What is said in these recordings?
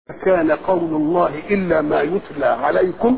كان قول الله إلا ما يتلى عليكم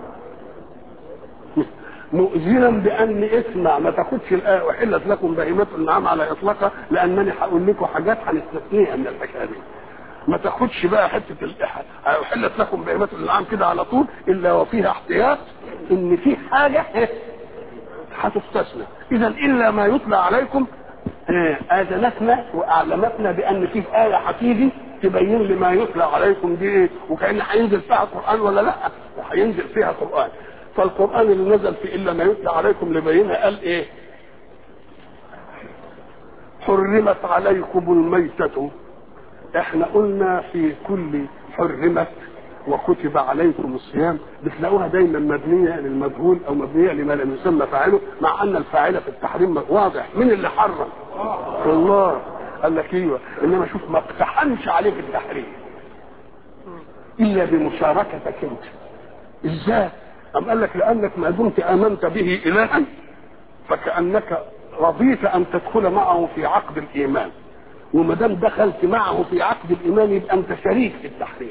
مؤذنا بأن اسمع ما تاخدش الآية أحلت لكم بهيمة النعام على إطلاقها لأنني هقول لكم حاجات هنستثنيها من الحكاية دي ما تاخدش بقى حتة الإحل أحلت لكم بهيمة النعام كده على طول إلا وفيها احتياط إن في حاجة هتستثنى إذا إلا ما يتلى عليكم آذنتنا وأعلمتنا بأن في آية هتيجي تبين لي ما يتلى عليكم دي ايه وكأن هينزل فيها قرآن ولا لا وهينزل فيها قرآن فالقرآن اللي نزل في إلا ما يتلى عليكم لبينها قال إيه حرمت عليكم الميتة احنا قلنا في كل حرمت وكتب عليكم الصيام بتلاقوها دايما مبنية للمجهول او مبنية لما لم يسمى فاعله مع ان الفاعل في التحريم واضح مين اللي حرم الله قال لك ايوه انما شوف ما اقتحمش عليه في التحريم الا بمشاركتك انت ازاي ام قال لك لانك ما دمت امنت به الها فكانك رضيت ان تدخل معه في عقد الايمان وما دام دخلت معه في عقد الايمان يبقى انت شريك في التحريم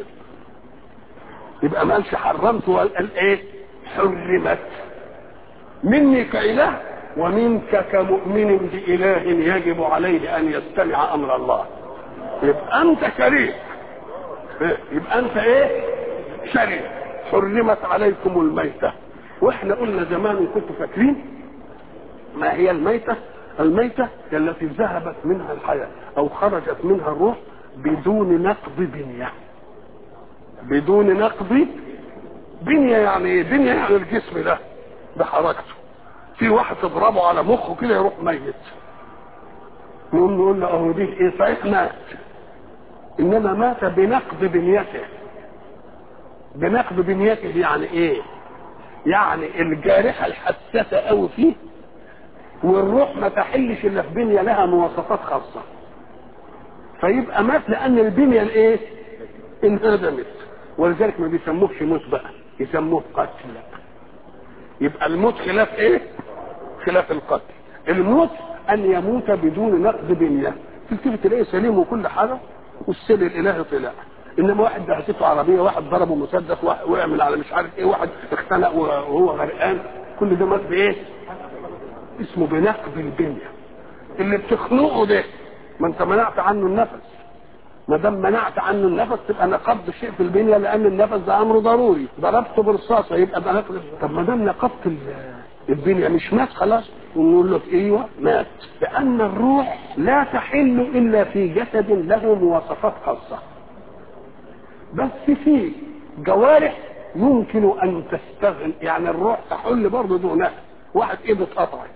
يبقى ما قالش حرمت وقال ايه حرمت مني كاله ومنك كمؤمن بإله يجب عليه أن يستمع أمر الله يبقى أنت شريك يبقى أنت إيه شريك حرمت عليكم الميتة وإحنا قلنا زمان كنتوا فاكرين ما هي الميتة الميتة هي التي ذهبت منها الحياة أو خرجت منها الروح بدون نقض بنية بدون نقض بنية يعني ايه بنية يعني الجسم ده بحركته في واحد تضربه على مخه كده يروح ميت نقوم نقول له اهو دي ايه صحيح مات انما مات بنقض بنيته بنقض بنيته يعني ايه يعني الجارحه الحساسه قوي فيه والروح ما تحلش الا في بنيه لها مواصفات خاصه فيبقى مات لان البنيه الايه انهدمت ولذلك ما بيسموهش موت بقى يسموه قتل يبقى الموت خلاف ايه خلاف القتل الموت ان يموت بدون نقد بنيه تكتب تلاقيه سليم وكل حاجه والسر الالهي طلع انما واحد دهسته عربيه واحد ضربه مسدس واحد ويعمل على مش عارف ايه واحد اختنق وهو غرقان كل ده مات بايه اسمه بنقد البنيه اللي بتخنقه ده ما انت منعت عنه النفس ما دام منعت عنه النفس تبقى نقضت شيء في البنيه لان النفس ده امر ضروري ضربته برصاصه يبقى ده نقض طب ما دام نقضت البنيه مش مات خلاص ونقول لك ايوه مات لان الروح لا تحل الا في جسد له مواصفات خاصه بس في جوارح يمكن ان تستغل يعني الروح تحل برضه دونها واحد ايده اتقطعت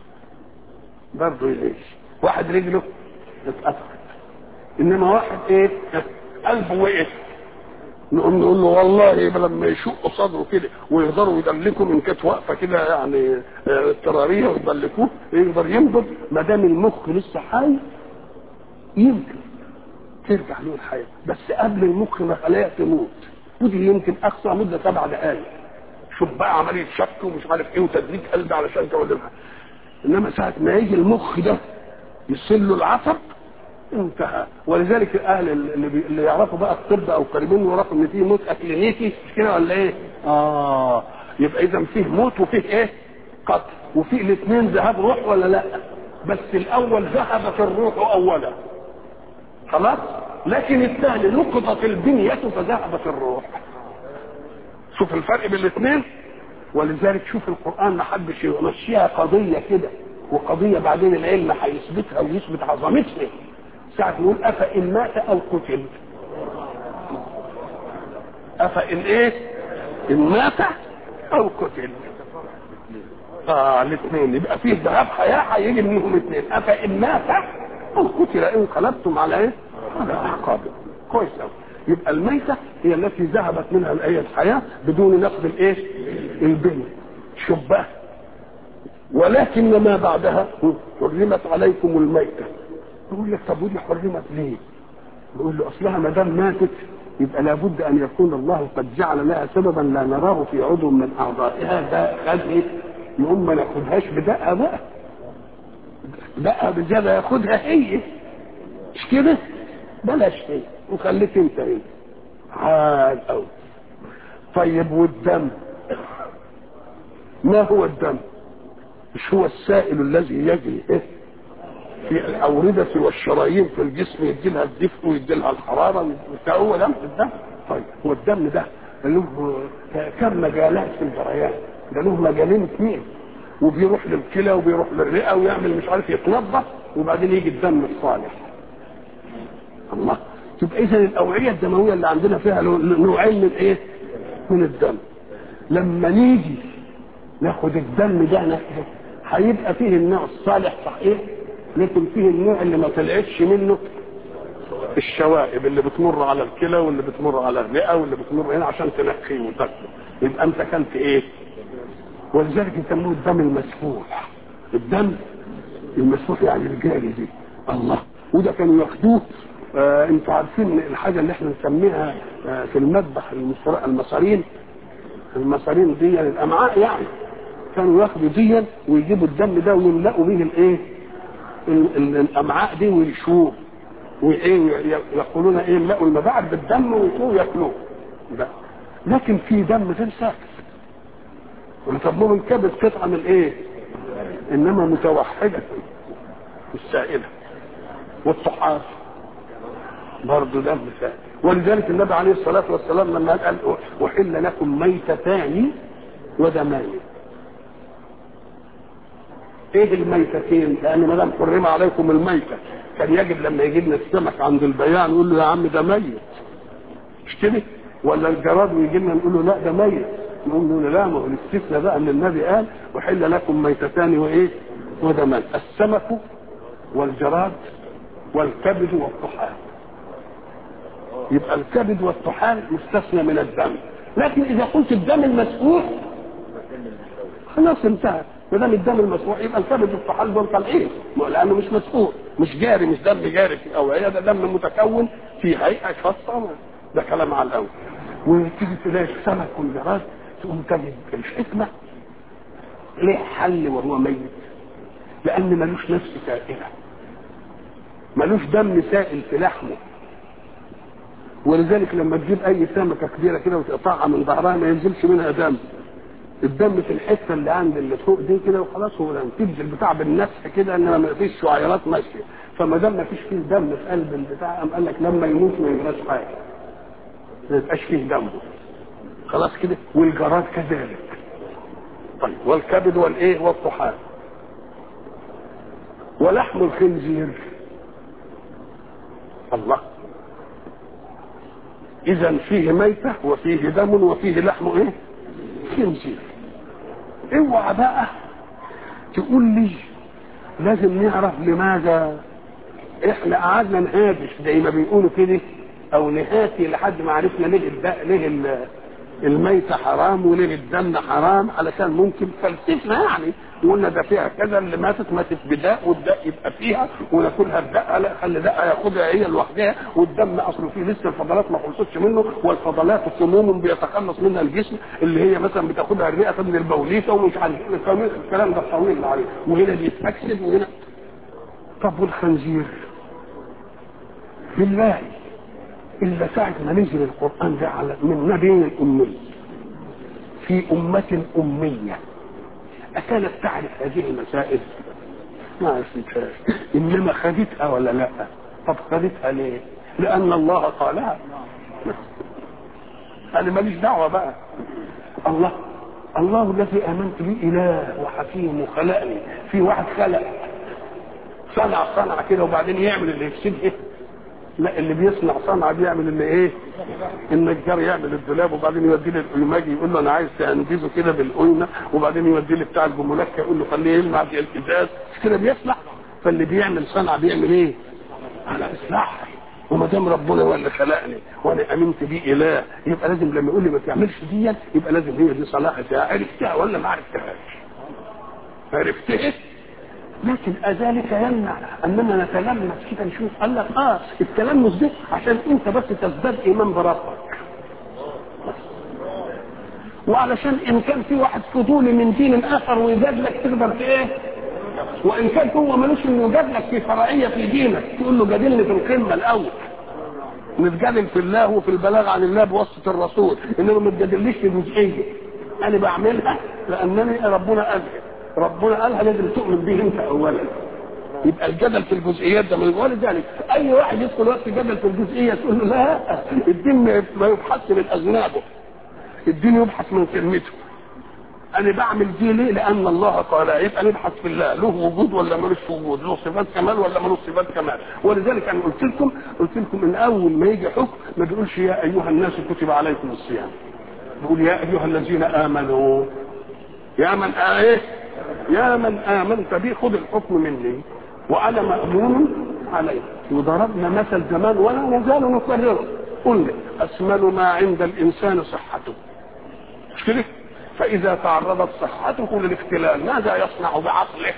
برضه ليش واحد رجله اتقطعت انما واحد ايه قلبه وقف نقوم نقول له والله لما يشق صدره كده ويقدروا يدلكوا من كانت واقفه كده يعني اضطراريه ويدلكوه يقدر ينبض ما دام المخ لسه حي يمكن ترجع له الحياه بس قبل المخ ما خلايا تموت ودي يمكن اقصى مده سبع دقائق شوف بقى عمليه شك ومش عارف ايه وتدريج قلب علشان تولدها انما ساعه ما يجي المخ ده يصل له العصب انتهى ولذلك الاهل اللي, بي... اللي يعرفوا بقى الطب او قريبين يعرفوا ان في موت اكلينيكي مش كده ولا ايه؟ اه يبقى اذا فيه موت وفيه ايه؟ قتل وفي الاثنين ذهاب روح ولا لا؟ بس الاول ذهبت الروح اولا خلاص؟ لكن الثاني نقضت البنية فذهبت الروح شوف الفرق بين الاثنين ولذلك شوف القرآن ما حبش يمشيها قضية كده وقضية بعدين العلم هيثبتها ويثبت عظمتها ساعة نقول أفإن مات أو قتل أفإن إيه؟ إن مات أو قتل آه الاثنين يبقى فيه ذهاب حياة هيجي منهم اثنين أفإن مات أو قتل إن انقلبتم على إيه؟ على أعقابكم كويس أوي يبقى الميتة هي التي ذهبت منها الآية الحياة بدون نقد الإيه؟ البنية شبه ولكن ما بعدها حرمت عليكم الميته يقول لك طب ودي حرمت ليه؟ نقول له اصلها ما دام ماتت يبقى لابد ان يكون الله قد جعل لها سببا لا نراه في عضو من اعضائها ده خد ايه؟ يقوم ما ناخدهاش بدقه بقى دقه بزياده ياخدها هي مش كده؟ بلاش هي وخليك انت هي عال قوي طيب والدم ما هو الدم مش هو السائل الذي يجري إيه؟ في الأوردة والشرايين في الجسم يدي لها الدفء ويدي لها الحرارة بتاع هو دم الدم طيب هو الدم ده له كم مجالات في الجريان ده له مجالين اثنين وبيروح للكلى وبيروح للرئة ويعمل مش عارف يتنظف وبعدين يجي الدم الصالح الله تبقى اذا الاوعيه الدمويه اللي عندنا فيها نوعين من ايه؟ من الدم لما نيجي ناخد الدم ده ناخده هيبقى فيه النوع الصالح صحيح لكن فيه النوع اللي ما طلعتش منه الشوائب اللي بتمر على الكلى واللي بتمر على الرئه واللي بتمر هنا عشان تنقيه وتاكله يبقى انت كلت ايه؟ ولذلك يسموه الدم المسفوح الدم المسفوح يعني الجاري دي الله وده كانوا ياخدوه آه انتوا عارفين الحاجه اللي احنا نسميها آه في المذبح المصارين المصارين دي الامعاء يعني كانوا ياخدوا دي ويجيبوا الدم ده ويملأوا به الايه الامعاء دي ويشوه وايه يقولون ايه يملأوا المباعد بالدم ويشوه ياكلوه ده لكن في دم غير ساكت ونسموه الكبد قطعه من ايه انما متوحده مش سائله والطحال برضه دم سائل ولذلك النبي عليه الصلاه والسلام لما قال احل لكم ميتتان ودمان ايه الميتتين لان ما دام حرم عليكم الميته كان يجب لما يجي لنا السمك عند البياع نقول له يا عم ده ميت مش كده ولا الجراد ويجي لنا نقول له لا ده ميت نقول له لا ما هو الاستثناء بقى ان النبي قال وحل لكم ميتتان وايه ودمان السمك والجراد والكبد والطحال يبقى الكبد والطحال مستثنى من الدم لكن اذا قلت الدم المسفوح خلاص انتهى ما دام الدم المسفوح يبقى الكبد والطحال دول طالعين لانه مش مسفوح مش جاري مش دم جاري في الاوعيه ده دم متكون في هيئه خاصه ده كلام على الاول وتيجي تلاقي السمك والجراد تقوم تجد الحكمه ليه حل وهو ميت لان ملوش نفس سائله ملوش دم سائل في لحمه ولذلك لما تجيب اي سمكه كبيره كده وتقطعها من ظهرها ما ينزلش منها دم الدم في الحته اللي عند اللي فوق دي كده وخلاص هو تنزل بتاع بالنفس كده انما ما فيش شعيرات ماشيه فما دام ما فيش فيه دم في قلب البتاع قام قال لك لما يموت ما يجراش حاجه ما يبقاش فيه دم خلاص كده والجراد كذلك طيب والكبد والايه والطحال ولحم الخنزير الله اذا فيه ميتة وفيه دم وفيه لحم ايه خنزير اوعى بقى تقول لي لازم نعرف لماذا احنا قعدنا نهادش زي ما بيقولوا كده او نهاتي لحد ما عرفنا ليه الد- ليه الميتة حرام وليه الدم حرام علشان ممكن فلسفنا يعني وقلنا ده فيها كذا اللي ماتت ماتت بداء والداء يبقى فيها وناكلها الداء لا خلي داء ياخدها هي لوحدها والدم اصله فيه لسه الفضلات ما خلصتش منه والفضلات سموم بيتخلص منها الجسم اللي هي مثلا بتاخدها الرئه من البوليسه ومش عارف إيه. الكلام ده الطويل اللي عليه وهنا بيتاكسد وهنا طب والخنزير بالله إلا ساعة ما نزل القرآن ده على من نبي الأمي في أمة أمية أكانت تعرف هذه المسائل؟ ما عرفتهاش إنما خدتها ولا لا؟ طب خدتها ليه؟ لأن الله قالها أنا ماليش دعوة بقى الله الله الذي آمنت به إله وحكيم وخلقني في واحد خلق صنع صنع كده وبعدين يعمل اللي يفسده لا اللي بيصنع صنعه بيعمل اللي ايه النجار يعمل الدولاب وبعدين يوديه للقيماجي يقول له انا عايز تنجزه كده بالقيمه وبعدين يوديه لبتاع الجمولكه يقول له خليه يلمع في الازاز كده بيصنع فاللي بيعمل صنعه بيعمل ايه على اصلاح وما دام ربنا هو اللي خلقني وانا امنت بيه اله يبقى لازم لما يقول لي ما تعملش دي يبقى لازم هي دي صلاحتها عرفتها ولا ما عرفتهاش عرفتها لكن أذلك يمنع أننا نتلمس كده نشوف قال لك آه التلمس ده عشان أنت بس تزداد إيمان بربك وعلشان إن كان في واحد فضولي من دين آخر ويجادلك تقدر في إيه؟ وإن كان هو ملوش إنه يجادلك في فرعية في دينك تقول له جادلني في القمة الأول نتجادل في الله وفي البلاغ عن الله بواسطه الرسول انما ما تجادلنيش في جزئيه انا بعملها لانني ربنا قالها ربنا قالها لازم تؤمن به انت اولا يبقى الجدل في الجزئيات ده من ولذلك اي واحد يدخل وقت جدل في الجزئيه تقول له لا الدين ما يبحث من اذنابه الدين يبحث من كلمته انا بعمل دي ليه لان الله قال يبقى نبحث في الله له وجود ولا ملوش وجود له صفات كمال ولا ملوش صفات كمال ولذلك انا قلت لكم قلت لكم ان اول ما يجي حكم ما بيقولش يا ايها الناس كتب عليكم الصيام بيقول يا ايها الذين امنوا يا من آه ايه يا من امنت بي خذ الحكم مني وانا مامون عليه وضربنا مثل زمان ولا نزال نكرره قلنا اسمل ما عند الانسان صحته مش كده فإذا تعرضت صحته للاختلال ماذا يصنع بعقله؟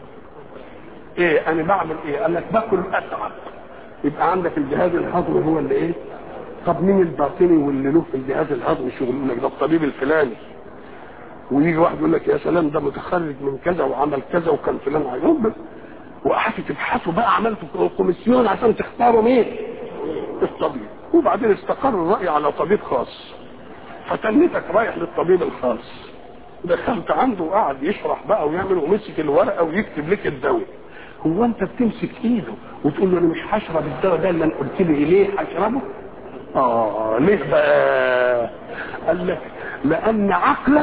إيه أنا بعمل إيه؟ قال لك باكل أتعب يبقى عندك الجهاز الهضمي هو اللي إيه؟ طب مين الباطني واللي له في الجهاز الهضمي شغل يقول لك ده الطبيب الفلاني ويجي واحد يقول لك يا سلام ده متخرج من كذا وعمل كذا وكان فلان عيوب وقعدتوا تبحثوا بقى عملتوا كوميسيون عشان تختاروا مين؟ الطبيب وبعدين استقر الرأي على طبيب خاص فتنتك رايح للطبيب الخاص دخلت عنده وقعد يشرح بقى ويعمل ومسك الورقه ويكتب لك الدواء هو انت بتمسك ايده وتقول له انا مش هشرب الدواء ده اللي انا قلت لي ليه هشربه؟ اه ليه بقى؟ قال لك لان عقلك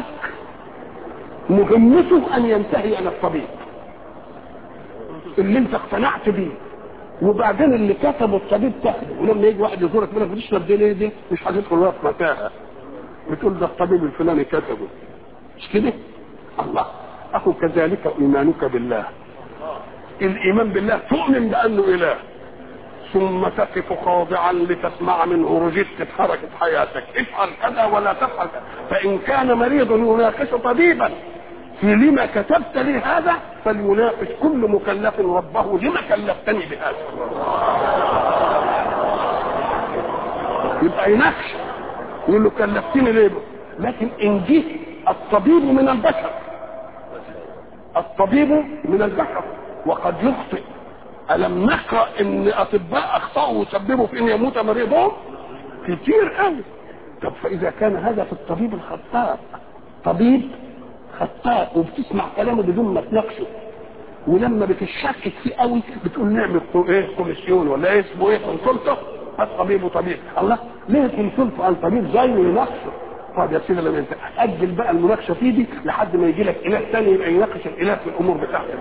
مهمته ان ينتهي الى الطبيب اللي انت اقتنعت بيه وبعدين اللي كتبه الطبيب تاخده ولما يجي واحد يزورك يقول لك بتشرب دي ليه دي؟ مش هتدخل وقت متاهه بتقول ده الطبيب الفلاني كتبه مش كده الله اخو كذلك ايمانك بالله الايمان بالله تؤمن بانه اله ثم تقف خاضعا لتسمع منه رجدت حركة حياتك افعل كذا ولا تفعل كذا فإن كان مريض يناقش طبيبا في لما كتبت لي هذا فليناقش كل مكلف ربه لما كلفتني بهذا يبقى يناقش يقول له كلفتني ليه لكن ان جه الطبيب من البشر الطبيب من البشر وقد يخطئ ألم نقرأ إن أطباء أخطأوا وسببوا في أن يموت مريضهم؟ كتير قوي. طب فإذا كان هذا في الطبيب الخطاء طبيب خطاء وبتسمع كلامه بدون ما تناقشه ولما بتشكك فيه قوي بتقول نعمل ايه كوميسيون ولا ايه اسمه ايه كونسلته الطبيب وطبيب الله ليه كونسلته على الطبيب زيه يناقشه طب يا سيدي لما انت اجل بقى المناقشه فيه دي لحد ما يجي لك اله ثاني يبقى يناقش الاله في الامور بتاعتك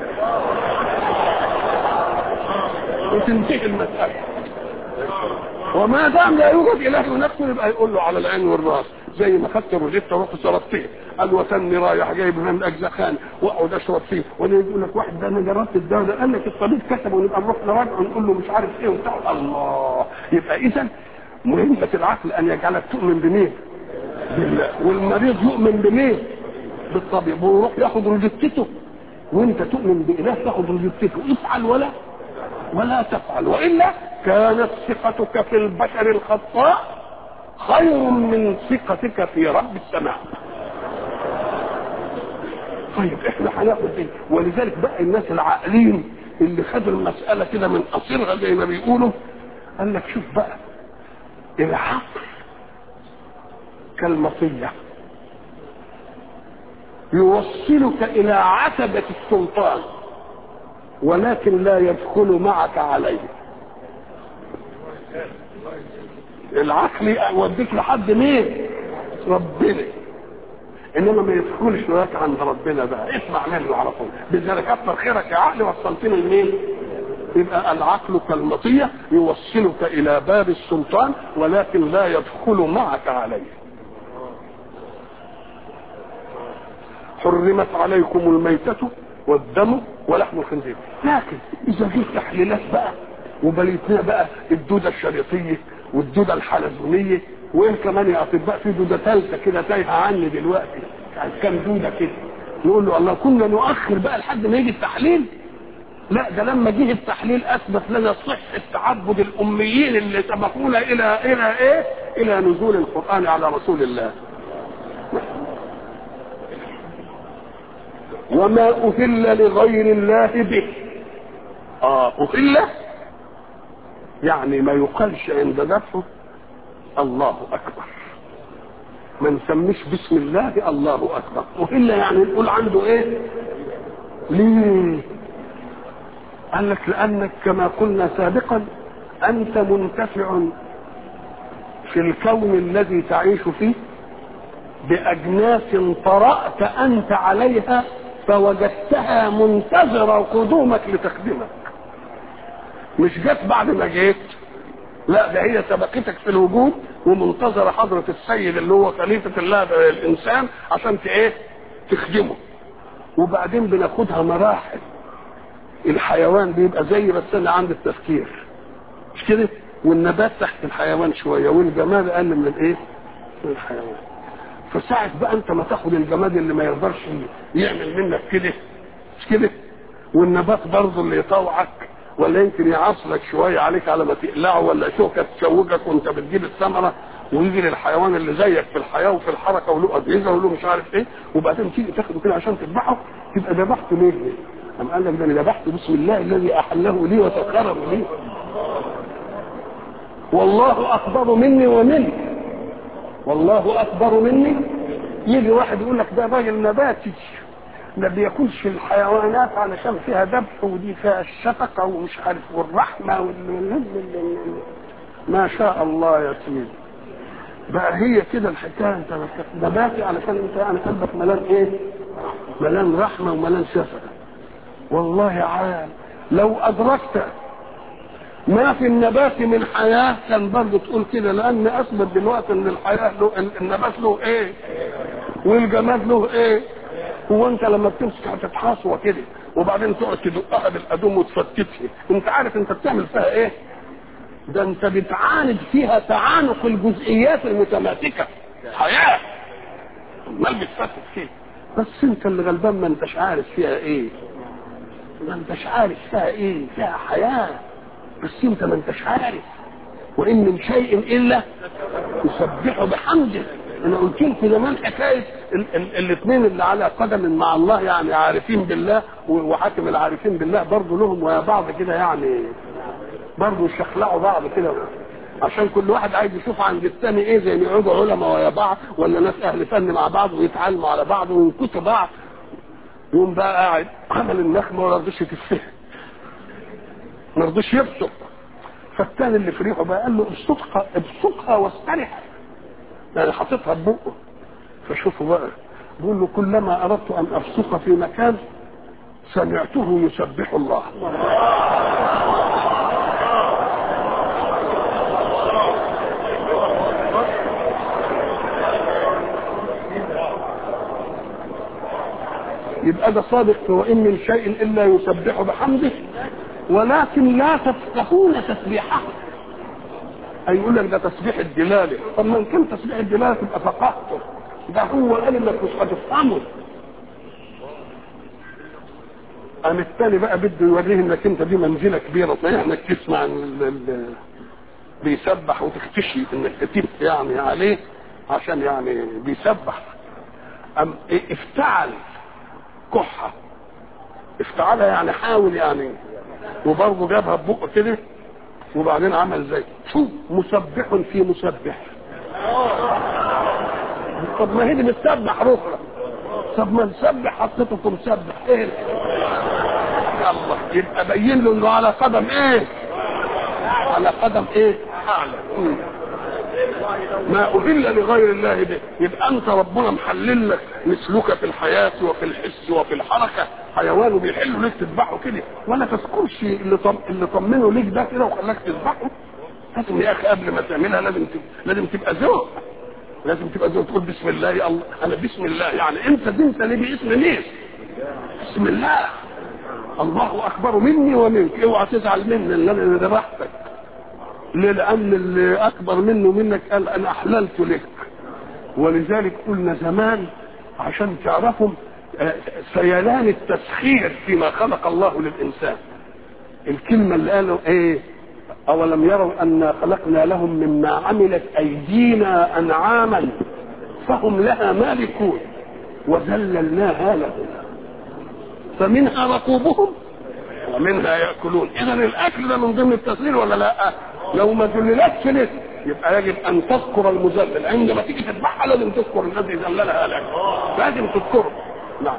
وتنتهي المسألة وما دام لا يوجد إله ينقل يبقى يقول له على العين والراس زي ما خدت روجيتا ورحت شربتيه قال وتني رايح جايب من اجزخان واقعد اشرب فيه وانا يقول لك واحد ده انا جربت الدواء ده قال لك الطبيب كتب ونبقى نروح نراجعه ونقول له مش عارف ايه وبتاع الله يبقى اذا مهمة العقل ان يجعلك تؤمن بمين؟ بالله والمريض يؤمن بمين؟ بالطبيب ويروح ياخد روجيتته وانت تؤمن باله تاخد روجيتته افعل ولا ولا تفعل والا كانت ثقتك في البشر الخطاء خير من ثقتك في رب السماء طيب احنا هناخد ايه ولذلك بقى الناس العاقلين اللي خدوا المسألة كده من قصيرها زي ما بيقولوا قال لك شوف بقى العقل كالمطية يوصلك إلى عتبة السلطان ولكن لا يدخل معك عليه العقل يوديك لحد مين ربنا انما ما يدخلش وياك عند ربنا بقى اسمع منه على طول بذلك كتر خيرك يا عقل وصلتني لمين يبقى العقل كالمطية يوصلك إلى باب السلطان ولكن لا يدخل معك عليه حرمت عليكم الميتة والدم ولحم الخنزير لكن اذا في تحليلات بقى وبليتنا بقى الدوده الشريطيه والدوده الحلزونيه وين كمان يا اطباء في دوده ثالثه كده تايهه عني دلوقتي يعني كام دوده كده نقول له الله كنا نؤخر بقى لحد ما يجي التحليل لا ده لما جه التحليل اثبت لنا صحه تعبد الاميين اللي سبقونا الى الى ايه؟ الى نزول القران على رسول الله. وما أهل لغير الله به آه أهل يعني ما يقالش عند ذبحه الله اكبر ما نسميش بسم الله الله اكبر والا يعني نقول عنده ايه ليه قال لك لانك كما قلنا سابقا انت منتفع في الكون الذي تعيش فيه باجناس طرات انت عليها فوجدتها منتظره قدومك لتخدمك مش جت بعد ما جيت لا ده هي سبقتك في الوجود ومنتظره حضره السيد اللي هو خليفه الله الانسان عشان ايه تخدمه وبعدين بناخدها مراحل الحيوان بيبقى زي بس انا عند التفكير مش كده والنبات تحت الحيوان شويه والجماد اقل من الايه من الحيوان فساعة بقى انت ما تاخد الجماد اللي ما يقدرش يعمل منك كده مش كده والنبات برضه اللي يطوعك ولا يمكن يعصلك شويه عليك على ما تقلعه ولا شوكه تشوجك وانت بتجيب الثمره ويجي للحيوان اللي زيك في الحياه وفي الحركه وله اجهزه وله مش عارف ايه وبعدين تيجي تاخده كده عشان تذبحه تبقى ذبحته ليه؟ أم قال لك ده انا ذبحته بسم الله الذي احله لي وسخره لي والله اكبر مني ومنك والله اكبر مني يجي واحد يقول لك ده راجل نباتي ما بياكلش الحيوانات علشان فيها ذبح ودي فيها الشفقه ومش عارف والرحمه وال ما شاء الله يا سيدي بقى هي كده الحكايه انت نباتي علشان انت يعني قلبك ملان ايه؟ ملان رحمه وملان شفقه والله عال لو ادركت ما في النبات من حياه كان برضه تقول كده لان اثبت دلوقتي ان الحياه له النبات له ايه؟ والجماد له ايه؟ هو انت لما بتمسك هتتحاصوه كده وبعدين تقعد تدقها بالادوم وتفتتها انت عارف انت بتعمل فيها ايه؟ ده انت بتعاند فيها تعانق الجزئيات المتماسكه حياه امال بتفتت فيه بس انت اللي غلبان ما انتش عارف فيها ايه ما انتش عارف فيها ايه فيها حياه بس انت ما انتش عارف وان من شيء الا يسبحه بحمده انا قلت لكم زمان حكايه الاثنين اللي على قدم مع الله يعني عارفين بالله وحاكم العارفين بالله برضه لهم ويا بعض كده يعني برضه يشخلعوا بعض كده عشان كل واحد عايز يشوف عند الثاني ايه زي ما يقعدوا علماء ويا بعض ولا ناس اهل فن مع بعض ويتعلموا على بعض وينكتوا بعض يقوم بقى قاعد عمل النخمه ولا رضيش يتفهم ما رضيش يبصق فالثاني اللي في ريحه بقى قال له ابصقها ابصقها واسترح يعني حاططها ببقه فشوفوا بقى بيقول له كلما اردت ان ابصق في مكان سمعته يسبح الله يبقى ده صادق وان من شيء الا يسبح بحمده ولكن لا تفقهون تسبيحه اي يقول لك ده تسبيح الدلاله طب ما ان كان تسبيح الدلاله تبقى فقهته ده هو قال انك مش هتفهمه قام التاني بقى بده يوريه انك انت دي منزله كبيره صحيح انك تسمع ال ال بيسبح وتختشي انك تتف يعني عليه عشان يعني بيسبح ام افتعل كحه افتعلها يعني حاول يعني وبرضه جابها ببقه كده وبعدين عمل زي شو مسبح في مسبح طب ما هي دي بتسبح رخرة طب ما نسبح حطيته في مسبح ايه يلا يبقى بين له انه على قدم ايه على قدم ايه اعلى ما أهل لغير الله به يبقى أنت ربنا محلل لك مثلك في الحياة وفي الحس وفي الحركة حيوان بيحلوا ليك تذبحه كده ولا تذكرش اللي طم... اللي طمنه ليك ده كده وخلاك تذبحه لازم يا أخي قبل ما تعملها لازم تب... لازم تبقى ذوق لازم تبقى ذوق تقول بسم الله يا الله أنا بسم الله يعني أنت انت ليه باسم مين؟ بسم الله الله أكبر مني ومنك اوعى تزعل مني اللي أنا ذبحتك ليه لان اللي اكبر منه منك قال انا احللت لك ولذلك قلنا زمان عشان تعرفوا سيلان التسخير فيما خلق الله للانسان الكلمه اللي قالوا ايه اولم يروا انا خلقنا لهم مما عملت ايدينا انعاما فهم لها مالكون وذللناها لهم فمنها ركوبهم ومنها ياكلون اذا الاكل ده من ضمن التسخير ولا لا لو ما ذللتش لك يبقى يجب ان تذكر المذلل عندما تيجي تذبحها لازم تذكر الذي ذللها لك لازم تذكره نعم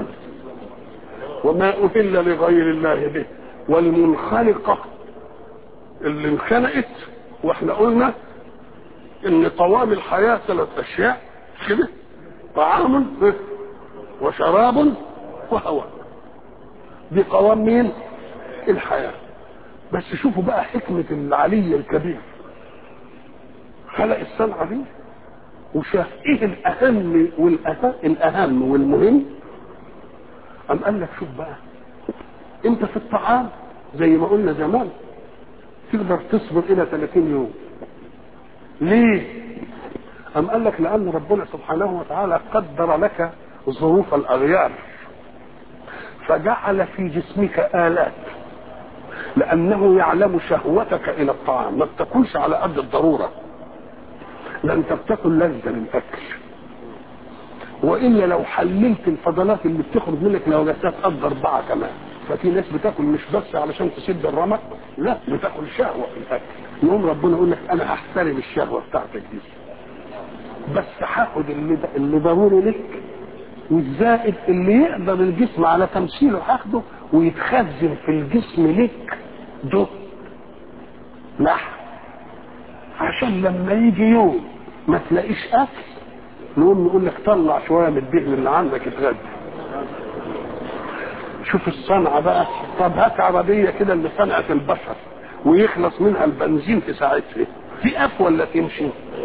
وما أهل لغير الله به والمنخلقة اللي انخلقت واحنا قلنا ان قوام الحياة ثلاث اشياء كده طعام وشراب وهواء دي قوام مين الحياة بس شوفوا بقى حكمة العلي الكبير خلق الصنعة دي وشاف ايه الاهم والاهم الاهم والمهم أم قال لك شوف بقى انت في الطعام زي ما قلنا زمان تقدر تصبر الى 30 يوم ليه أم قال لك لأن ربنا سبحانه وتعالى قدر لك ظروف الأغيار فجعل في جسمك آلات لأنه يعلم شهوتك إلى الطعام ما بتاكلش على قد الضرورة ده أنت بتاكل لذة للأكل وإلا لو حللت الفضلات اللي بتخرج منك لو جسات قد أربعة كمان ففي ناس بتاكل مش بس علشان تسد الرمق لا بتاكل شهوة في الأكل يوم ربنا يقول لك أنا هحترم الشهوة بتاعتك دي بس هاخد اللي, اللي ضروري لك والزائد اللي يقدر الجسم على تمثيله هاخده ويتخزن في الجسم لك ده لحم عشان لما يجي يوم ما تلاقيش اكل نقوم نقول لك طلع شويه من الدهن اللي عندك اتغدى شوف الصنعه بقى طب هات عربيه كده اللي صنعت البشر ويخلص منها البنزين في ساعتها تقف ولا تمشي؟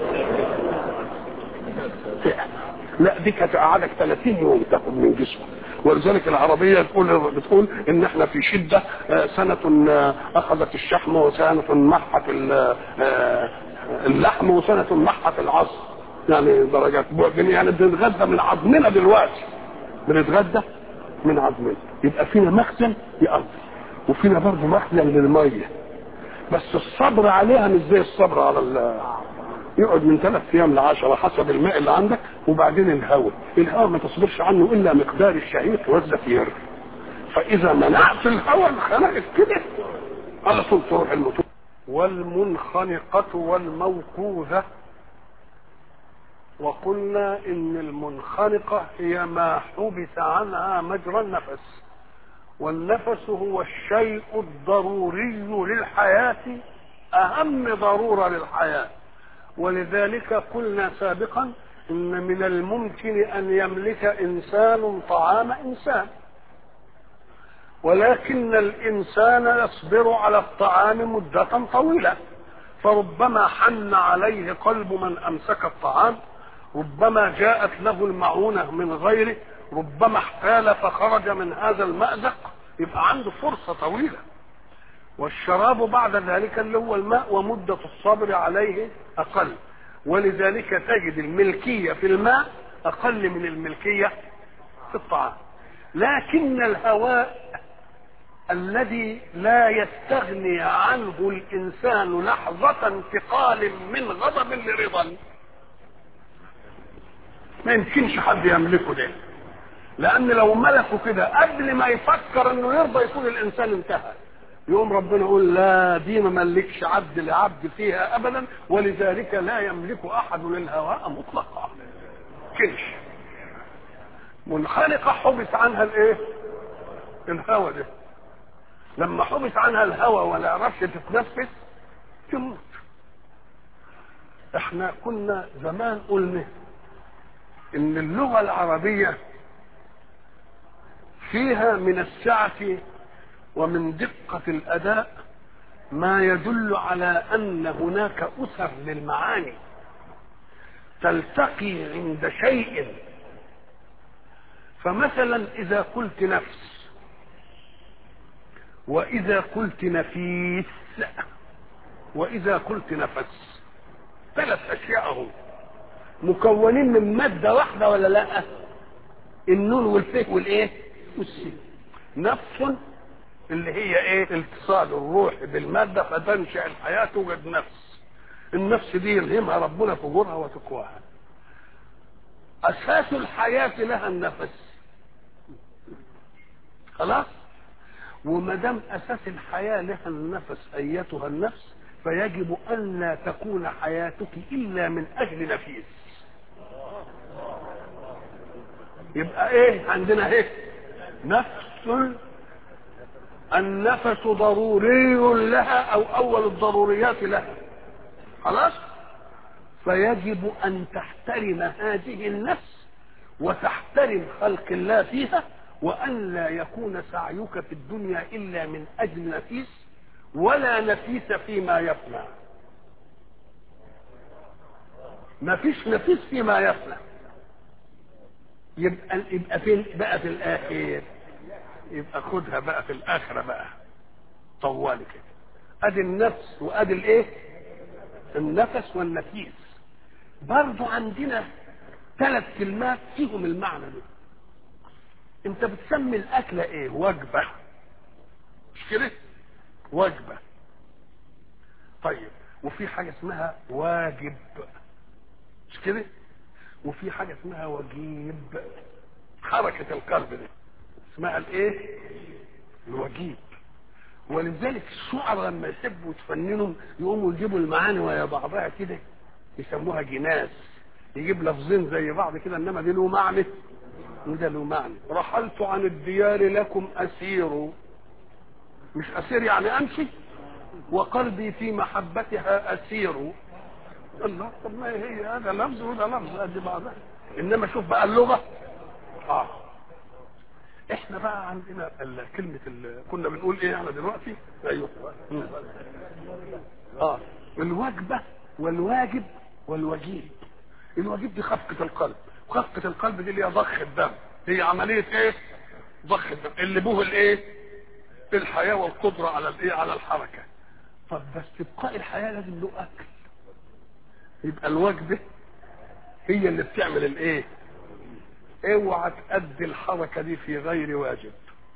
لا دي كانت قعدك 30 يوم تاخد من جسمك ولذلك العربيه تقول بتقول ان احنا في شده سنه اخذت الشحم وسنه محت اللحم وسنه محت العصر يعني درجات بعدين يعني بنتغذى من عظمنا دلوقتي بنتغذى من عظمنا يبقى فينا مخزن يقضي وفينا برضه مخزن للميه بس الصبر عليها مش زي الصبر على يقعد من ثلاث ايام لعشرة حسب الماء اللي عندك وبعدين الهواء الهواء ما تصبرش عنه الا مقدار الشهيق والزفير فاذا منعت الهواء خلقت كده على طول تروح الموتور والمنخنقة والموقوذة وقلنا ان المنخنقة هي ما حبس عنها مجرى النفس والنفس هو الشيء الضروري للحياة اهم ضرورة للحياة ولذلك قلنا سابقا ان من الممكن ان يملك انسان طعام انسان ولكن الانسان يصبر على الطعام مده طويله فربما حن عليه قلب من امسك الطعام ربما جاءت له المعونه من غيره ربما احتال فخرج من هذا المازق يبقى عنده فرصه طويله والشراب بعد ذلك اللي هو الماء ومدة الصبر عليه أقل ولذلك تجد الملكية في الماء أقل من الملكية في الطعام لكن الهواء الذي لا يستغني عنه الإنسان لحظة انتقال من غضب لرضا ما يمكنش حد يملكه ده لأن لو ملكه كده قبل ما يفكر إنه يرضى يكون الإنسان انتهى يقوم ربنا يقول لا دي ما ملكش عبد لعبد فيها ابدا ولذلك لا يملك احد الهواء مطلقا كنش منخنقه حبس عنها الايه الهوى ده لما حبس عنها الهوى ولا عرفش تتنفس تموت احنا كنا زمان قلنا ان اللغه العربيه فيها من السعه ومن دقة الأداء ما يدل على أن هناك أسر للمعاني تلتقي عند شيء فمثلا إذا قلت نفس وإذا قلت نفيس وإذا قلت نفس ثلاث أشياء هم مكونين من مادة واحدة ولا لا النون والفه والإيه والسين نفس اللي هي ايه اتصال الروح بالماده فتنشا الحياه توجد نفس النفس دي يلهمها ربنا فجورها وتقواها اساس الحياه لها النفس خلاص وما دام اساس الحياه لها النفس ايتها النفس فيجب ألا تكون حياتك إلا من أجل نفيس يبقى إيه عندنا إيه نفس النفس ضروري لها أو أول الضروريات لها خلاص فيجب أن تحترم هذه النفس وتحترم خلق الله فيها وأن لا يكون سعيك في الدنيا إلا من أجل نفيس ولا نفيس فيما يفنى ما فيش نفيس فيما يفنى يبقى يبقى فين بقى في الاخر يبقى خدها بقى في الاخره بقى طوالي كده ادي النفس وادي الايه النفس والنفيس برضو عندنا ثلاث كلمات فيهم المعنى ده انت بتسمي الاكله ايه وجبه مش كده وجبه طيب وفي حاجه اسمها واجب مش كده وفي حاجه اسمها وجيب حركه القلب دي اسمها الايه الوجيب ولذلك الشعراء لما يحبوا يتفننوا يقوموا يجيبوا المعاني ويا بعضها كده يسموها جناس يجيب لفظين زي بعض كده انما دي له معنى وده له معنى رحلت عن الديار لكم اسير مش اسير يعني امشي وقلبي في محبتها اسير الله طب ما هي هذا لفظ وده لفظ قد بعضها انما شوف بقى اللغه اه احنا بقى عندنا ال- كلمه ال- كنا بنقول ايه احنا دلوقتي ايوه مم. اه الوجبه والواجب والوجيب الوجيب دي خفقه القلب خفقه القلب دي اللي هي ضخ الدم هي عمليه ايه ضخ الدم اللي به الايه الحياه والقدره على الايه على الحركه طب بس ابقاء الحياه لازم له اكل يبقى الوجبه هي اللي بتعمل الايه اوعى تأدي الحركه دي في غير واجب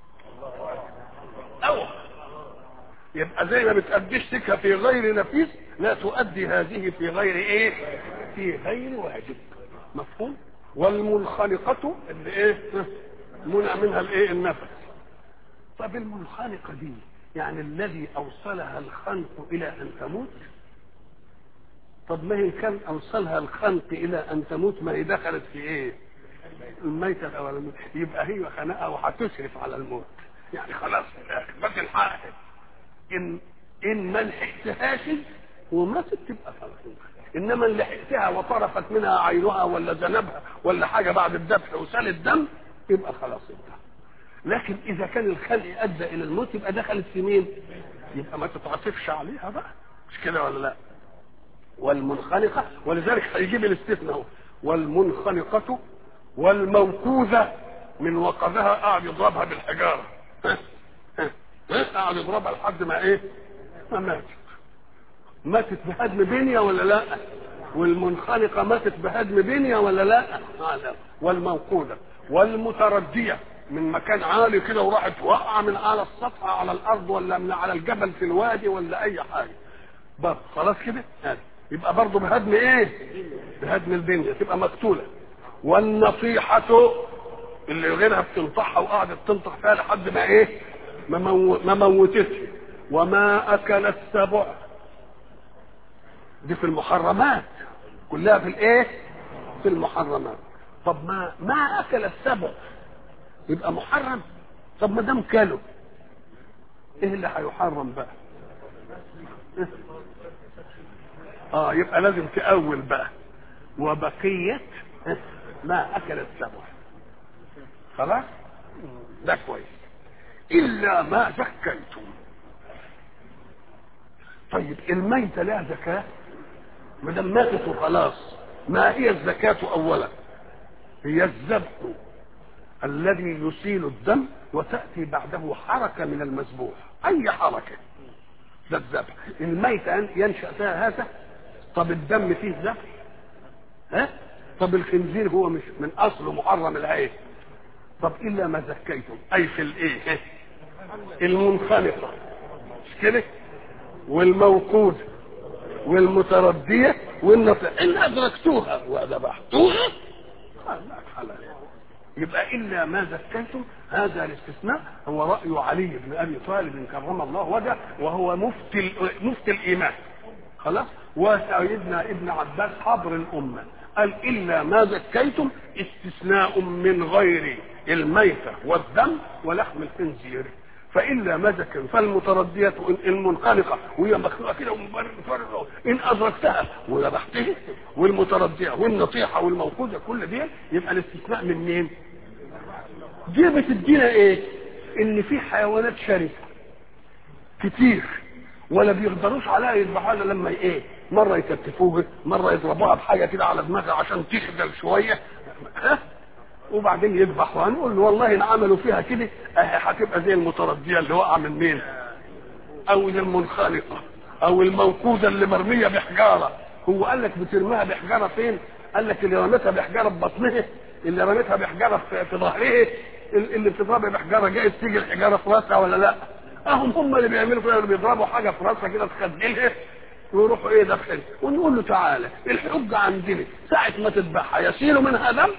اوعى يبقى زي ما بتأديش سكه في غير نفيس لا تؤدي هذه في غير ايه في غير واجب مفهوم والمنخنقة اللي ايه منع منها الايه النفس طب المنخنقة دي يعني الذي اوصلها الخنق الى ان تموت طب ما هي كان اوصلها الخنق الى ان تموت ما هي دخلت في ايه الميتة الاولانية يبقى هي خنقها وهتشرف على الموت يعني خلاص في الاخر بدل الحائط ان ان ما لحقتهاش وماتت تبقى خلاص انما اللي لحقتها وطرفت منها عينها ولا ذنبها ولا حاجه بعد الذبح وسال الدم يبقى خلاص انتهى لكن اذا كان الخلق ادى الى الموت يبقى دخلت في مين؟ يبقى ما تتعاطفش عليها بقى مش كده ولا لا؟ والمنخنقه ولذلك هيجيب الاستثناء اهو والمنخنقه والموقوذه من وقذها قاعد يضربها بالحجاره ها ها ها قاعد يضربها لحد ما ايه؟ ما ماتت ماتت بهدم بنية ولا لا والمنخنقة ماتت بهدم بنية ولا لا آه لا. والموقودة والمتردية من مكان عالي كده وراحت واقعة من على السطح على الأرض ولا من على الجبل في الوادي ولا أي حاجة برضه خلاص كده هذا يبقى برضه بهدم ايه بهدم البنية تبقى مقتولة والنصيحة اللي غيرها بتنطحها وقعدت تنطح فيها لحد ما ايه ما, مو... ما موتتش وما أكل السبع دي في المحرمات كلها في الايه في المحرمات طب ما ما اكل السبع يبقى محرم طب ما دام كله ايه اللي هيحرم بقى اه يبقى لازم تأول بقى وبقية ما اكل السبع خلاص ده كويس الا ما زكيتم طيب الميتة لها زكاة ما دام ماتت وخلاص ما هي الزكاة أولا هي الذبح الذي يسيل الدم وتأتي بعده حركة من المذبوح أي حركة ده الذبح الميتة ينشأ فيها هذا طب الدم فيه ذبح ها طب الخنزير هو مش من أصله محرم العين طب إلا ما زكيتم أي في الإيه المنخنقة مش كده والموقود والمتردية والنطع إن أدركتوها وذبحتوها لا حلال يبقى إلا ما زكيتم هذا الاستثناء هو رأي علي بن أبي طالب كرم الله وجهه وهو مفتي مفتي الإيمان خلاص وسيدنا ابن عباس حبر الامه قال الا ما زكيتم استثناء من غير الميته والدم ولحم الخنزير فالا ما زكيتم فالمترديه المنخنقه وهي مخلوقه كده ومفرغه ان ادركتها وذبحتها والمترديه والنطيحه والموقوذه كل دي يبقى الاستثناء من مين؟ دي بتدينا ايه؟ ان في حيوانات شرسه كتير ولا بيقدروش عليها يذبحوها الا لما ايه مره يكتفوها مره يضربوها بحاجه كده على دماغها عشان تخجل شويه ها وبعدين يذبحوا هنقول له والله ان عملوا فيها كده هتبقى زي المترديه اللي وقع من مين او زي المنخنقه او الموقوذه اللي مرميه بحجاره هو قال لك بترميها بحجاره فين قال لك اللي رميتها بحجاره ببطنها اللي رميتها بحجاره في, في ظهرها اللي بتضرب بحجاره جايز تيجي الحجاره في راسها ولا لا اهم هم اللي بيعملوا كده اللي بيضربوا حاجه في راسها كده تخدلها ويروحوا ايه داخل ونقول له تعالى الحجه عندنا ساعه ما تذبحها يسيل منها دم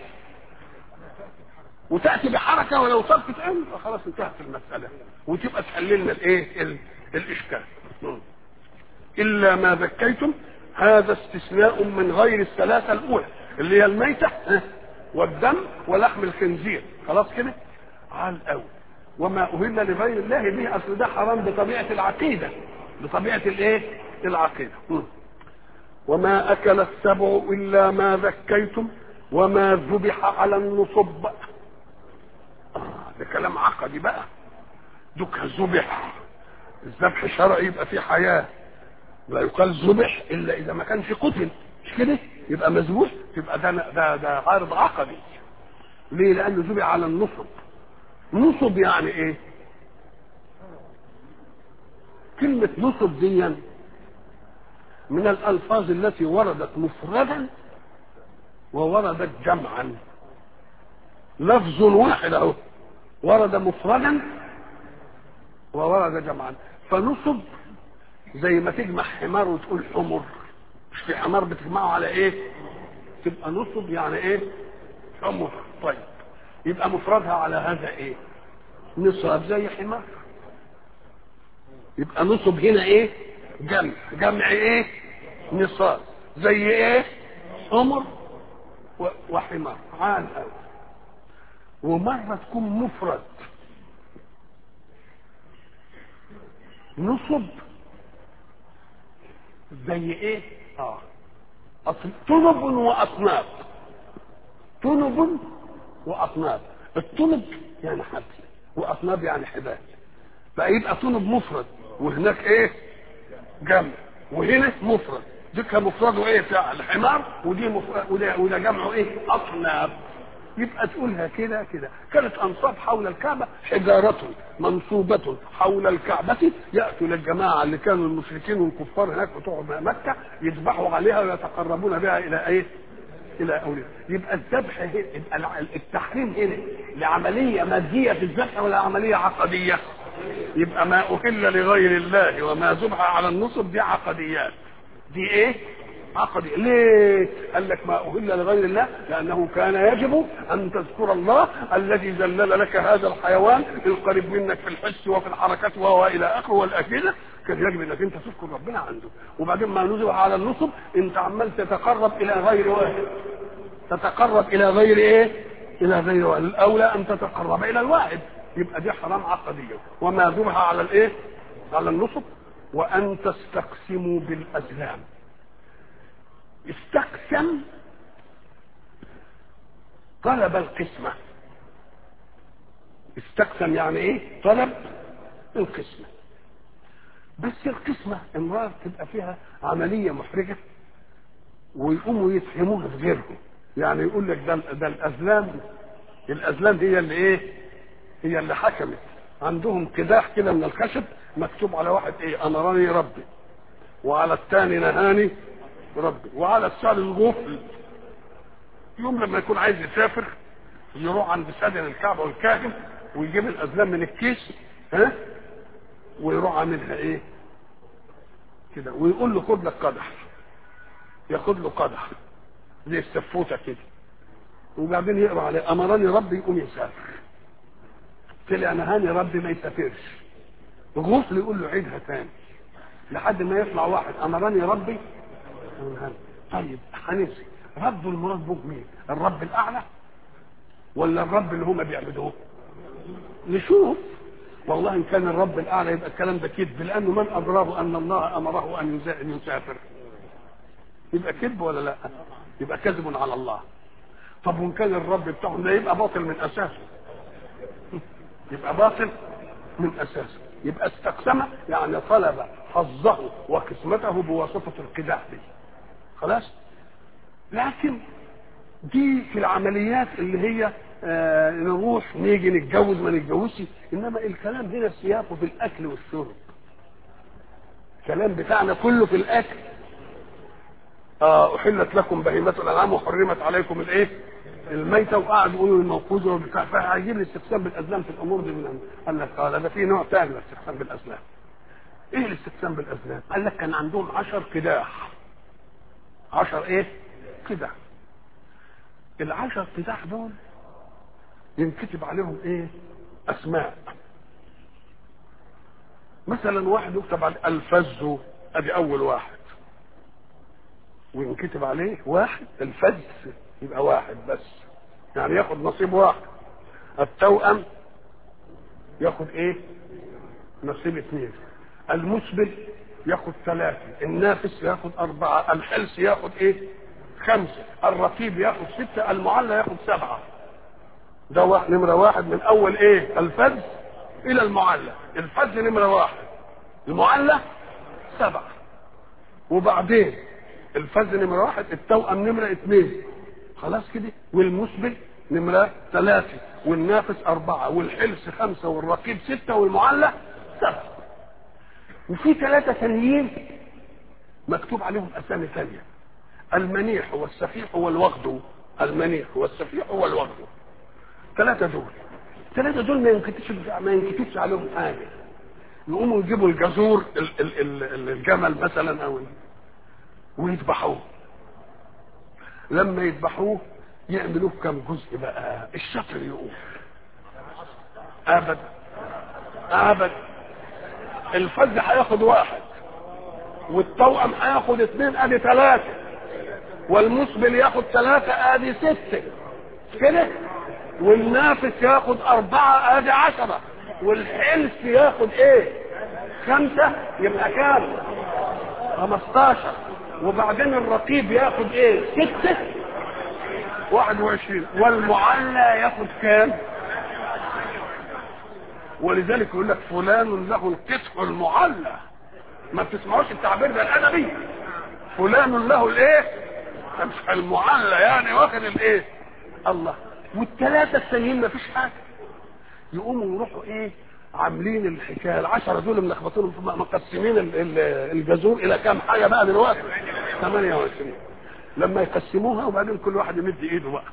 وتاتي بحركه ولو صدفت ان خلاص انتهت المساله وتبقى تحل لنا الايه ال- الاشكال الا ما ذكيتم هذا استثناء من غير الثلاثه الاولى اللي هي الميته ها، والدم ولحم الخنزير خلاص كده على الاول وما اهل لغير الله به اصل ده حرام بطبيعه العقيده بطبيعه الايه العقيده م. وما اكل السبع الا ما ذكيتم وما ذبح على النصب آه ده كلام عقدي بقى دك ذبح الذبح الشرعي يبقى فيه حياه لا يقال ذبح الا اذا ما كانش قتل مش كده يبقى مذبوح يبقى ده ده ده عارض عقدي ليه لانه ذبح على النصب نصب يعني ايه كلمة نصب دي من الألفاظ التي وردت مفردا ووردت جمعا لفظ واحد اهو ورد مفردا وورد جمعا فنصب زي ما تجمع حمار وتقول حمر مش في حمار بتجمعه على ايه تبقى نصب يعني ايه حمر طيب يبقى مفردها على هذا ايه نصاب زي حمار يبقى نصب هنا ايه جمع جمع ايه نصاب زي ايه حمر و- وحمار عال أوي. ومرة تكون مفرد نصب زي ايه اه أصل طلب واطناب طلب واطناب الطلب يعني حبل واطناب يعني حبال فيبقى طلب مفرد وهناك ايه جمع وهنا مفرد ذكر مفرده ايه بتاع الحمار ودي مفرد وده, وده جمعه ايه اطناب يبقى تقولها كده كده كانت انصاب حول الكعبه حجاره منصوبه حول الكعبه ياتوا للجماعه اللي كانوا المشركين والكفار هناك بتوع مكه يذبحوا عليها ويتقربون بها الى ايه؟ الى اولياء يبقى الذبح هنا يبقى الع- التحريم هنا لعمليه ماديه في الذبح ولا عمليه عقديه؟ يبقى ما اهل لغير الله وما ذبح على النصب دي عقديات دي ايه؟ عقدي ليه؟ قال لك ما أهل لغير الله لأنه كان يجب أن تذكر الله الذي ذلل لك هذا الحيوان القريب منك في الحس وفي الحركات وهو إلى آخره والأكلة كان يجب أنك أنت تذكر ربنا عنده وبعدين ما نزل على النصب أنت عمال تتقرب إلى غير واحد تتقرب إلى غير إيه؟ إلى غير واحد الأولى أن تتقرب إلى الواحد يبقى دي حرام عقدية وما ذبح على الإيه؟ على النصب وأن تستقسموا بالأزلام استقسم طلب القسمة استقسم يعني ايه طلب القسمة بس القسمة امرأة تبقى فيها عملية محرجة ويقوموا يتهموها في غيرهم يعني يقول لك ده ده الازلام الازلام هي اللي ايه هي اللي حكمت عندهم قداح كده من الخشب مكتوب على واحد ايه امرني ربي وعلى الثاني نهاني ربي وعلى الثالث غفل يوم لما يكون عايز يسافر يروح عند سادن الكعبه والكاهن ويجيب الازلام من الكيس ها ويروح عاملها ايه كده ويقول له خد لك قدح ياخد له قدح زي السفوته كده وبعدين يقرا عليه امرني ربي يقوم يسافر طلع نهاني ربي ما يسافرش غفل يقول له عيدها تاني لحد ما يطلع واحد امرني ربي طيب هنمسك رب المراد به مين الرب الاعلى ولا الرب اللي هم بيعبدوه نشوف والله ان كان الرب الاعلى يبقى الكلام ده كذب لانه من ادراه ان الله امره ان ان يسافر يبقى كذب ولا لا يبقى كذب على الله طب وان كان الرب بتاعهم ده يبقى باطل من اساسه يبقى باطل من اساسه يبقى استقسم يعني طلب حظه وقسمته بواسطه القداح دي خلاص لكن دي في العمليات اللي هي آه نروح نيجي نتجوز ما نتجوزش انما الكلام هنا سياقه في الاكل والشرب الكلام بتاعنا كله في الاكل آه احلت لكم بهيمه الانعام وحرمت عليكم الايه الميته وقعد يقولوا الموقوذ وبتاع فهيجيب لي استقسام بالازلام في الامور دي من قال لك قال ده في نوع ثاني من الاستقسام بالازلام ايه الاستقسام بالازلام قال لك كان عندهم عشر قداح عشر ايه قداح العشر قداح دول ينكتب عليهم ايه اسماء مثلا واحد يكتب عليه الفز ادي اول واحد وينكتب عليه واحد الفز يبقى واحد بس يعني ياخد نصيب واحد التوأم ياخد ايه نصيب اثنين المسبل ياخد ثلاثة النافس ياخد أربعة الحلس ياخد ايه خمسة الرقيب ياخد ستة المعلى ياخد سبعة ده واحد نمرة واحد من أول ايه الفز إلى المعلى الفز نمرة واحد المعلى سبعة وبعدين الفز نمرة واحد التوأم نمرة اثنين خلاص كده والمسبل نمرة ثلاثة والنافس أربعة والحلس خمسة والرقيب ستة والمعلى سبعة وفي ثلاثة ثانيين مكتوب عليهم أسامي ثانية المنيح والسفيح والوغد المنيح والسفيح والوغد ثلاثة دول ثلاثة دول ما ينكتبش ما ينكتبش عليهم حاجة يقوموا يجيبوا الجزور ال ال ال الجمل مثلا أو ويذبحوه لما يذبحوه يعملوه كم جزء بقى الشطر يقول ابدا ابدا الفز هياخد واحد والتوأم هياخد اثنين ادي ثلاثة والمسبل ياخد ثلاثة ادي ستة كده والنافس ياخد أربعة ادي عشرة والحلف ياخد ايه خمسة يبقى كام خمستاشر وبعدين الرقيب ياخد ايه ستة واحد وعشرين والمعلى ياخد كام ولذلك يقول لك فلان له القطع المعلى ما بتسمعوش التعبير ده الادبي فلان له الايه المعلى يعني واخد الايه الله والثلاثه الثانيين ما فيش حاجه يقوموا يروحوا ايه عاملين الحكايه العشره دول ملخبطين مقسمين الجزور الى كام حاجه بقى دلوقتي 28 لما يقسموها وبعدين كل واحد يمد ايده بقى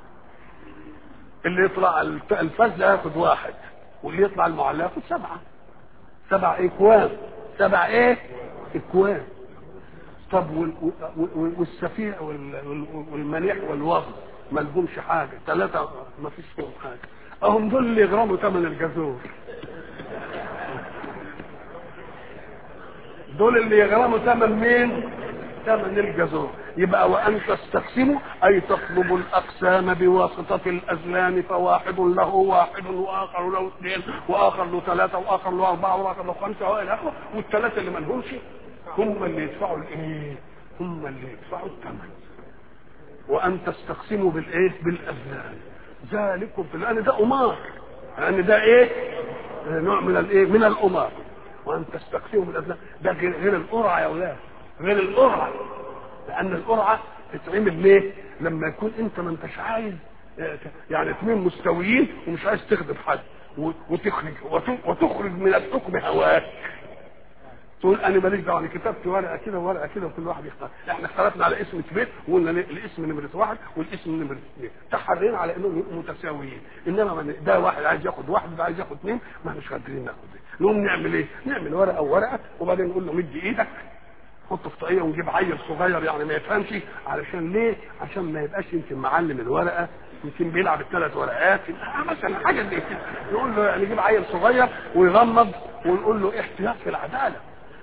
اللي يطلع الفز ياخد واحد واللي يطلع المعلى ياخد سبعه سبع اكوان سبع ايه اكوان طب والسفيع والمليح والوغد ما لهمش حاجه ثلاثه ما فيش فيهم حاجه اهم دول اللي يغرموا ثمن الجزور دول اللي يغرموا ثمن مين ثمن الجزور يبقى وان تستقسموا اي تطلبوا الاقسام بواسطه الازلام فواحد له واحد واخر له اثنين واخر له ثلاثه واخر له اربعه واخر له خمسه والى اخره والثلاثه اللي ما لهمش هم اللي يدفعوا الايه؟ هم اللي يدفعوا الثمن وان تستقسموا بالايه؟ بالازلام ذلكم في لان ده امار لان ده ايه؟ نوع من الايه؟ من الامار وان تستقسموا بالازلام ده غير القرعه يا اولاد غير القرعه لان القرعه تتعمل ليه لما يكون انت ما انتش عايز يعني اثنين مستويين ومش عايز تخدم حد وتخرج وتخرج من الحكم هواك تقول انا ماليش دعوه انا كتبت ورقه كده وورقه كده وكل واحد يختار احنا اختلفنا على اسم بيت وقلنا الاسم نمره واحد والاسم نمره اثنين تحرينا على انهم يبقوا متساويين انما من ده واحد عايز ياخد واحد وده عايز ياخد اثنين ما احناش قادرين ناخد نقوم نعمل ايه؟ نعمل ورقه وورقه وبعدين نقول له مد ايدك حط في طاقيه ونجيب عيل صغير يعني ما يفهمش علشان ليه؟ عشان ما يبقاش يمكن معلم الورقه يمكن بيلعب الثلاث ورقات مثلا حاجه زي كده نقول له نجيب عيل صغير ويغمض ونقول له احتياط في العداله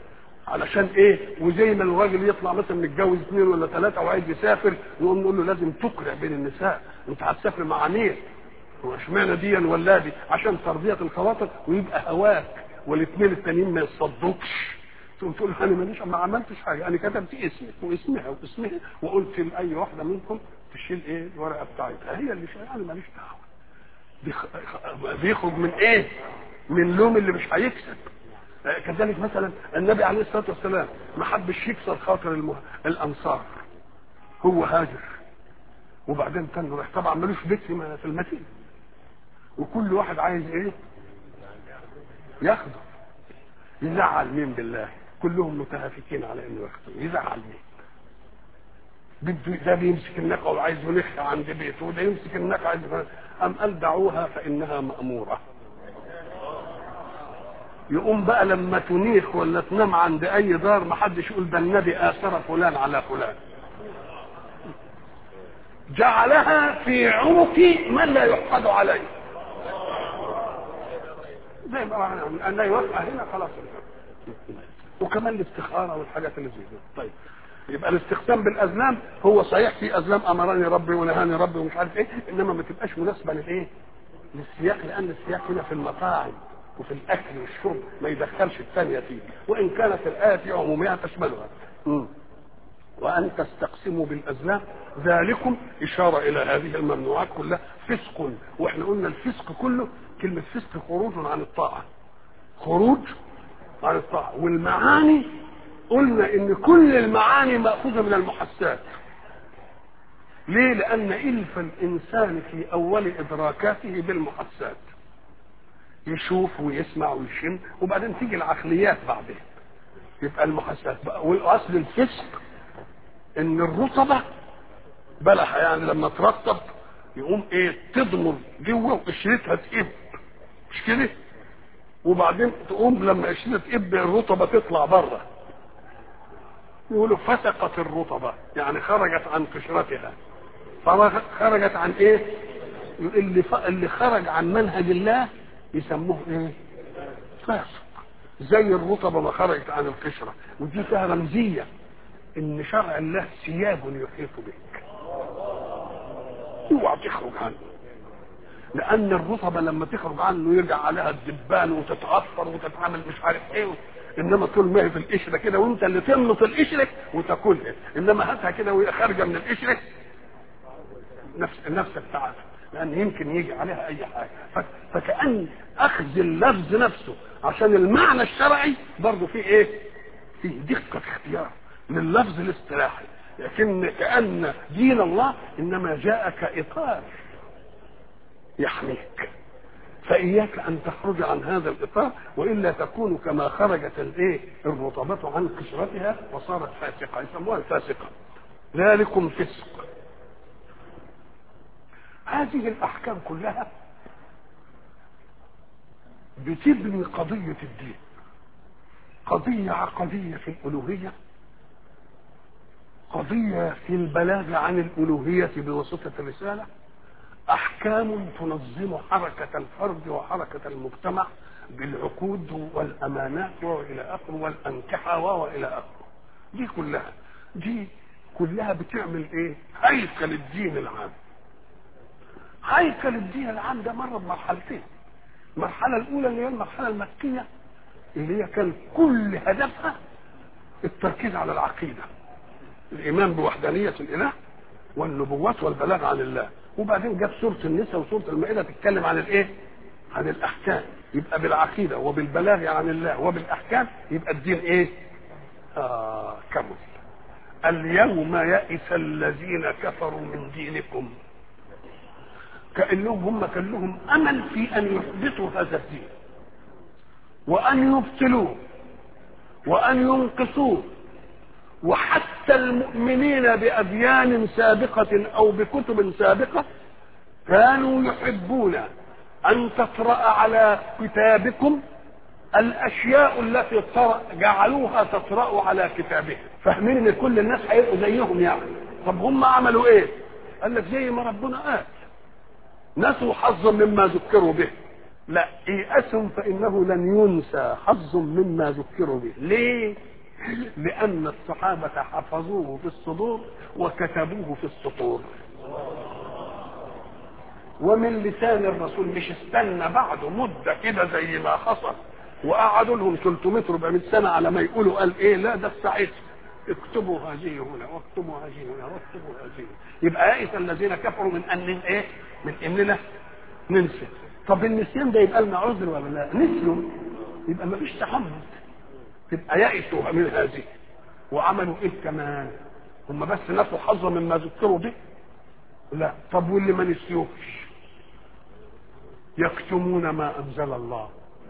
علشان ايه وزي ما الراجل يطلع مثلا متجوز اثنين ولا ثلاثه وعايز يسافر نقوم نقول له لازم تقرع بين النساء انت هتسافر مع مين هو اشمعنى دي ولا دي عشان ترضيه الخواطر ويبقى هواك والاثنين التانيين ما يصدقش تقوم تقول انا ماليش ما عملتش حاجه انا كتبت اسمك واسمها واسمها وقلت لاي واحده منكم تشيل ايه الورقه بتاعتها هي اللي شايله انا ماليش دعوه بيخ- بيخرج من ايه من لوم اللي مش هيكسب كذلك مثلا النبي عليه الصلاه والسلام ما حبش يكسر خاطر المه... الانصار هو هاجر وبعدين كان راح طبعا ملوش بيت في في المدينه وكل واحد عايز ايه ياخده يزعل مين بالله كلهم متهافكين على انه ياخده يزعل مين بده ده بيمسك الناقه وعايز ينخها عند بيته وده يمسك الناقه عايز ام قال دعوها فانها ماموره يقوم بقى لما تنيخ ولا تنام عند اي دار ما حدش يقول ده النبي اثر فلان على فلان جعلها في عنق من لا يحقد عليه زي ما انا يوقع هنا خلاص وكمان الاستخاره والحاجات اللي زي كده طيب يبقى الاستخدام بالازلام هو صحيح في ازلام امرني ربي ونهاني ربي ومش عارف ايه انما ما تبقاش مناسبه للايه؟ للسياق لان السياق هنا في المطاعم وفي الاكل والشرب ما يدخلش الثانيه فيه وان كانت الايه في عمومها تشملها مم. وان تستقسموا بالازلام ذلكم اشاره الى هذه الممنوعات كلها فسق واحنا قلنا الفسق كله كلمه فسق خروج عن الطاعه خروج عن الطاعه والمعاني قلنا ان كل المعاني ماخوذه من المحسات ليه لان الف الانسان في اول ادراكاته بالمحسات يشوف ويسمع ويشم وبعدين تيجي العقليات بعدين يبقى المحسات بقى والاصل الفسق ان الرطبه بلح يعني لما ترطب يقوم ايه تضمر جوه وقشرتها تقب مش كده وبعدين تقوم لما قشرتها تقب الرطبه تطلع بره يقولوا فسقت الرطبه يعني خرجت عن قشرتها خرجت عن ايه اللي ف... اللي خرج عن منهج الله يسموه ايه فاسق زي الرطبه ما خرجت عن القشره ودي فيها رمزيه ان شرع الله ثياب يحيط بك اوعى تخرج عنه لان الرطبه لما تخرج عنه يرجع عليها الدبان وتتعفر وتتعمل مش عارف ايه انما طول ما هي في القشره كده وانت اللي تملط القشره وتاكلها انما هاتها كده وهي خارجه من القشره نفس نفسك تعافى لان يمكن يجي عليها اي حاجه فكان اخذ اللفظ نفسه عشان المعنى الشرعي برضه فيه ايه؟ فيه دقه اختيار لللفظ الاصطلاحي لكن كان دين الله انما جاء كاطار يحميك فإياك أن تخرج عن هذا الإطار وإلا تكون كما خرجت الإيه الرطبة عن قشرتها وصارت فاسقة يسموها الفاسقة ذلكم فسق هذه الأحكام كلها بتبني قضية الدين قضية عقدية في الألوهية قضية في البلاغ عن الألوهية بواسطة الرسالة احكام تنظم حركه الفرد وحركه المجتمع بالعقود والامانات والى اخره والانكحه والى اخره دي كلها دي كلها بتعمل ايه هيكل الدين العام هيكل الدين العام ده مر بمرحلتين المرحله الاولى اللي هي المرحله المكيه اللي هي كان كل هدفها التركيز على العقيده الايمان بوحدانيه الاله والنبوات والبلاغ عن الله وبعدين جت سوره النساء وسوره المائده تتكلم عن الايه؟ عن الاحكام يبقى بالعقيده وبالبلاغ عن الله وبالاحكام يبقى الدين ايه؟ آه كمل اليوم يئس الذين كفروا من دينكم كانهم هم كان لهم امل في ان يحبطوا هذا الدين وان يبطلوه وان ينقصوه وحتى المؤمنين بأديان سابقة أو بكتب سابقة كانوا يحبون أن تطرأ على كتابكم الأشياء التي جعلوها تطرأ على كتابهم فاهمين إن كل الناس هيبقوا زيهم يعني طب هم عملوا إيه؟ قال لك زي ما ربنا قال نسوا حظا مما ذكروا به لا ييأسهم فإنه لن ينسى حظ مما ذكروا به ليه؟ لأن الصحابة حفظوه في الصدور وكتبوه في السطور ومن لسان الرسول مش استنى بعده مدة كده زي ما حصل وقعدوا لهم 300 400 سنة على ما يقولوا قال ايه لا ده الساعتها اكتبوا هذه هنا واكتبوا هذه هنا واكتبوا هذه يبقى يئس الذين كفروا من ان ايه من اننا ننسى طب النسيان ده يبقى لنا عذر ولا لا نسيوا يبقى ما فيش تحمل تبقى يئسوا من هذه وعملوا ايه كمان هم بس نسوا حظا مما ذكروا به لا طب واللي ما نسيوش يكتمون ما انزل الله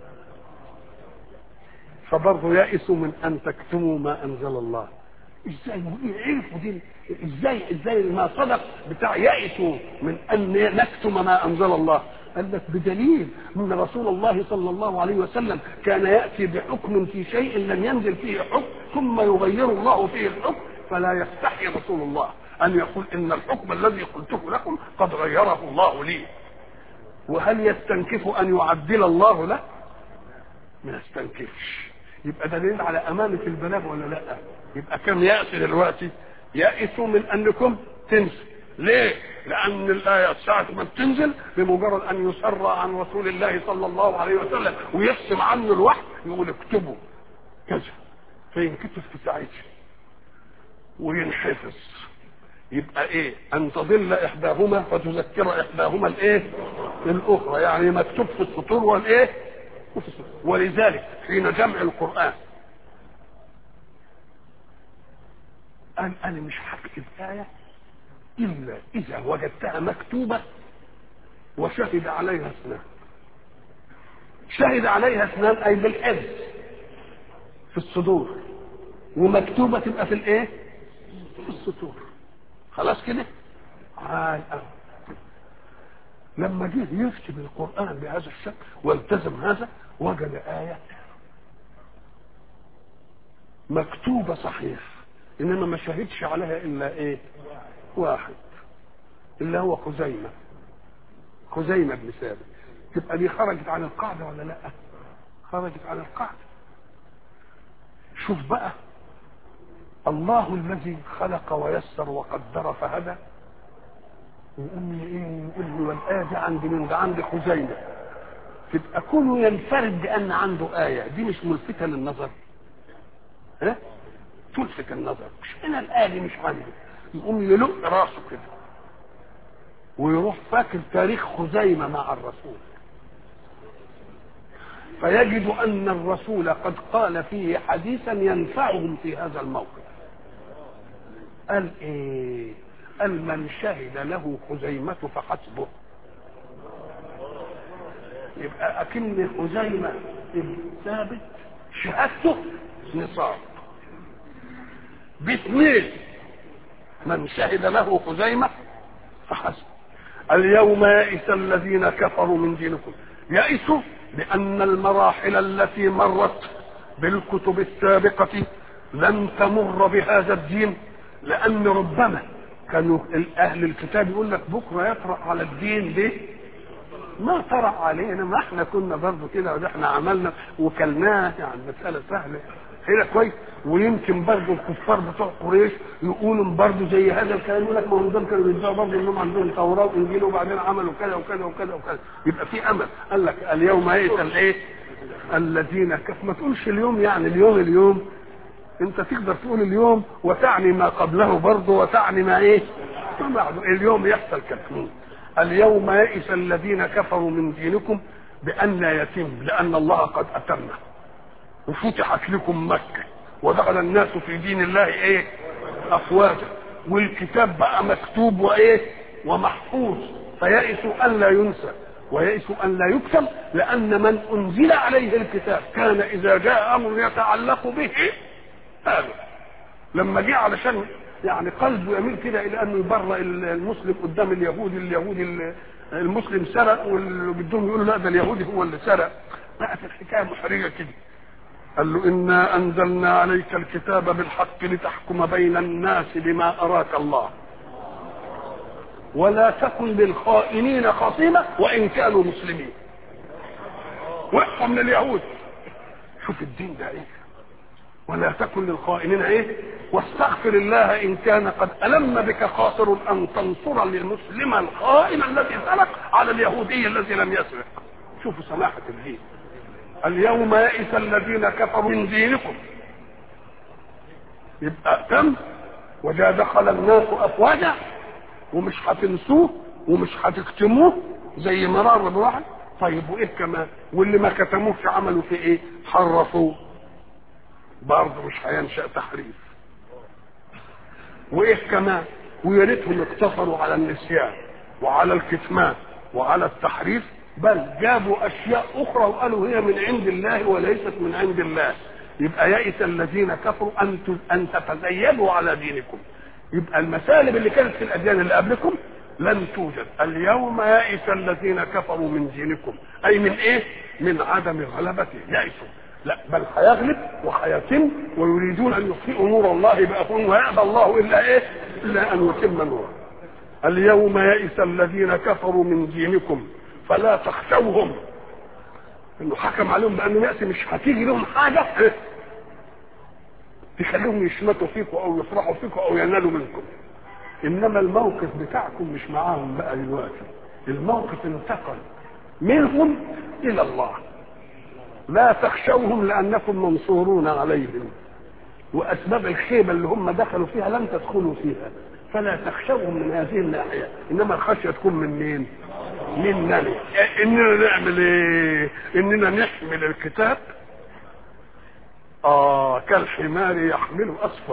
فبرضه يئسوا من ان تكتموا ما انزل الله ازاي عرفوا دي ازاي ازاي ما صدق بتاع يئسوا من ان نكتم ما انزل الله قال لك بدليل ان رسول الله صلى الله عليه وسلم كان ياتي بحكم في شيء لم ينزل فيه حكم ثم يغير الله فيه الحكم فلا يستحي رسول الله ان يقول ان الحكم الذي قلته لكم قد غيره الله لي وهل يستنكف ان يعدل الله له ما يستنكفش يبقى دليل على امانه البلاغ ولا لا يبقى كم يأس دلوقتي يأسوا من انكم تنسوا ليه لان الايه ساعه ما بتنزل بمجرد ان يسرى عن رسول الله صلى الله عليه وسلم ويقسم عنه الوحي يقول اكتبوا كذا فينكتب في ساعتها وينحفظ يبقى ايه ان تضل احداهما فتذكر احداهما الايه الاخرى يعني مكتوب في السطور والايه ولذلك حين جمع القران قال انا مش هكتب ايه الا اذا وجدتها مكتوبه وشهد عليها اثنان شهد عليها اثنان اي بالحفظ في الصدور ومكتوبه تبقى في الايه في السطور خلاص كده عال لما جه يكتب القرآن بهذا الشكل والتزم هذا وجد آية مكتوبة صحيح إنما ما شهدش عليها إلا إيه واحد اللي هو خزيمة خزيمة بن ثابت تبقى دي خرجت عن القاعدة ولا لا خرجت عن القاعدة شوف بقى الله الذي خلق ويسر وقدر فهدى يقول لي ايه يقول لي والايه دي عندي من ده عندي خزيمه تبقى كونه ينفرد بان عنده ايه دي مش ملفته للنظر ها تلفت النظر مش انا الايه دي مش عندي يقوم يلق راسه كده ويروح فاكر تاريخ خزيمه مع الرسول فيجد ان الرسول قد قال فيه حديثا ينفعهم في هذا الموقف قال ايه قال من شهد له خزيمة فحسبه يبقى أكن خزيمة ثابت شهادته نصاب باثنين من شهد له خزيمة فحسب اليوم يئس الذين كفروا من دينكم يئسوا لأن المراحل التي مرت بالكتب السابقة لن تمر بهذا الدين لأن ربما كانوا اهل الكتاب يقول لك بكره يطرا على الدين ده ما طرا علينا ما احنا كنا برضه كده وده احنا عملنا وكلناه يعني مساله سهله هنا كويس ويمكن برضه الكفار بتوع قريش يقولوا برضه زي هذا الكلام يقول لك ما هم دول كانوا بيدعوا برضه انهم عندهم توراه وانجيل وبعدين عملوا كذا وكذا وكذا وكذا يبقى في امل قال لك اليوم يئس الايه؟ الذين كفروا ما تقولش اليوم يعني اليوم اليوم انت تقدر تقول اليوم وتعني ما قبله برضه وتعني ما ايه ما بعده اليوم يحصل كتمين اليوم يئس الذين كفروا من دينكم بأن لا يتم لأن الله قد أتمه وفتحت لكم مكة ودخل الناس في دين الله ايه أفواجا والكتاب بقى مكتوب وايه ومحفوظ فيئسوا أن لا ينسى ويئسوا أن لا يكتب لأن من أنزل عليه الكتاب كان إذا جاء أمر يتعلق به هذا لما جه علشان يعني قلبه يميل كده الى انه يبرأ المسلم قدام اليهودي اليهودي المسلم سرق واللي بدهم يقولوا لا ده اليهودي هو اللي سرق بقت الحكايه محرجه كده قال له انا انزلنا عليك الكتاب بالحق لتحكم بين الناس بما اراك الله ولا تكن للخائنين خصيمه وان كانوا مسلمين واحكم لليهود شوف الدين ده ايه ولا تكن للخائنين ايه واستغفر الله ان كان قد الم بك خاطر ان تنصر المسلم الخائن الذي سرق على اليهودي الذي لم يسرق شوفوا سماحه الدين اليوم يئس الذين كفروا من دينكم يبقى تم وجاء دخل الناس افواجا ومش هتنسوه ومش هتكتموه زي مرار بواحد طيب وايه كمان واللي ما كتموش عملوا في ايه حرفوه برضه مش هينشا تحريف وايه كمان ويا ريتهم اقتصروا على النسيان وعلى الكتمان وعلى التحريف بل جابوا اشياء اخرى وقالوا هي من عند الله وليست من عند الله يبقى يئس الذين كفروا ان ان تتزيدوا على دينكم يبقى المسالب اللي كانت في الاديان اللي قبلكم لن توجد اليوم يئس الذين كفروا من دينكم اي من ايه من عدم غلبته يئسوا لا بل هيغلب وهيتم ويريدون ان يطفئوا نور الله بافواههم ويأبى الله الا ايه الا ان يتم نوره اليوم يئس الذين كفروا من دينكم فلا تخشوهم انه حكم عليهم بانه يأس مش هتيجي لهم حاجه إيه؟ تخليهم يشمتوا فيكم او يفرحوا فيكم او ينالوا منكم انما الموقف بتاعكم مش معاهم بقى دلوقتي الموقف انتقل منهم الى الله لا تخشوهم لانكم منصورون عليهم واسباب الخيبه اللي هم دخلوا فيها لن تدخلوا فيها فلا تخشوهم من هذه الناحيه انما الخشيه تكون من مين؟ مننا اننا نعمل ايه؟ اننا نحمل الكتاب اه كالحمار يحمل اصفر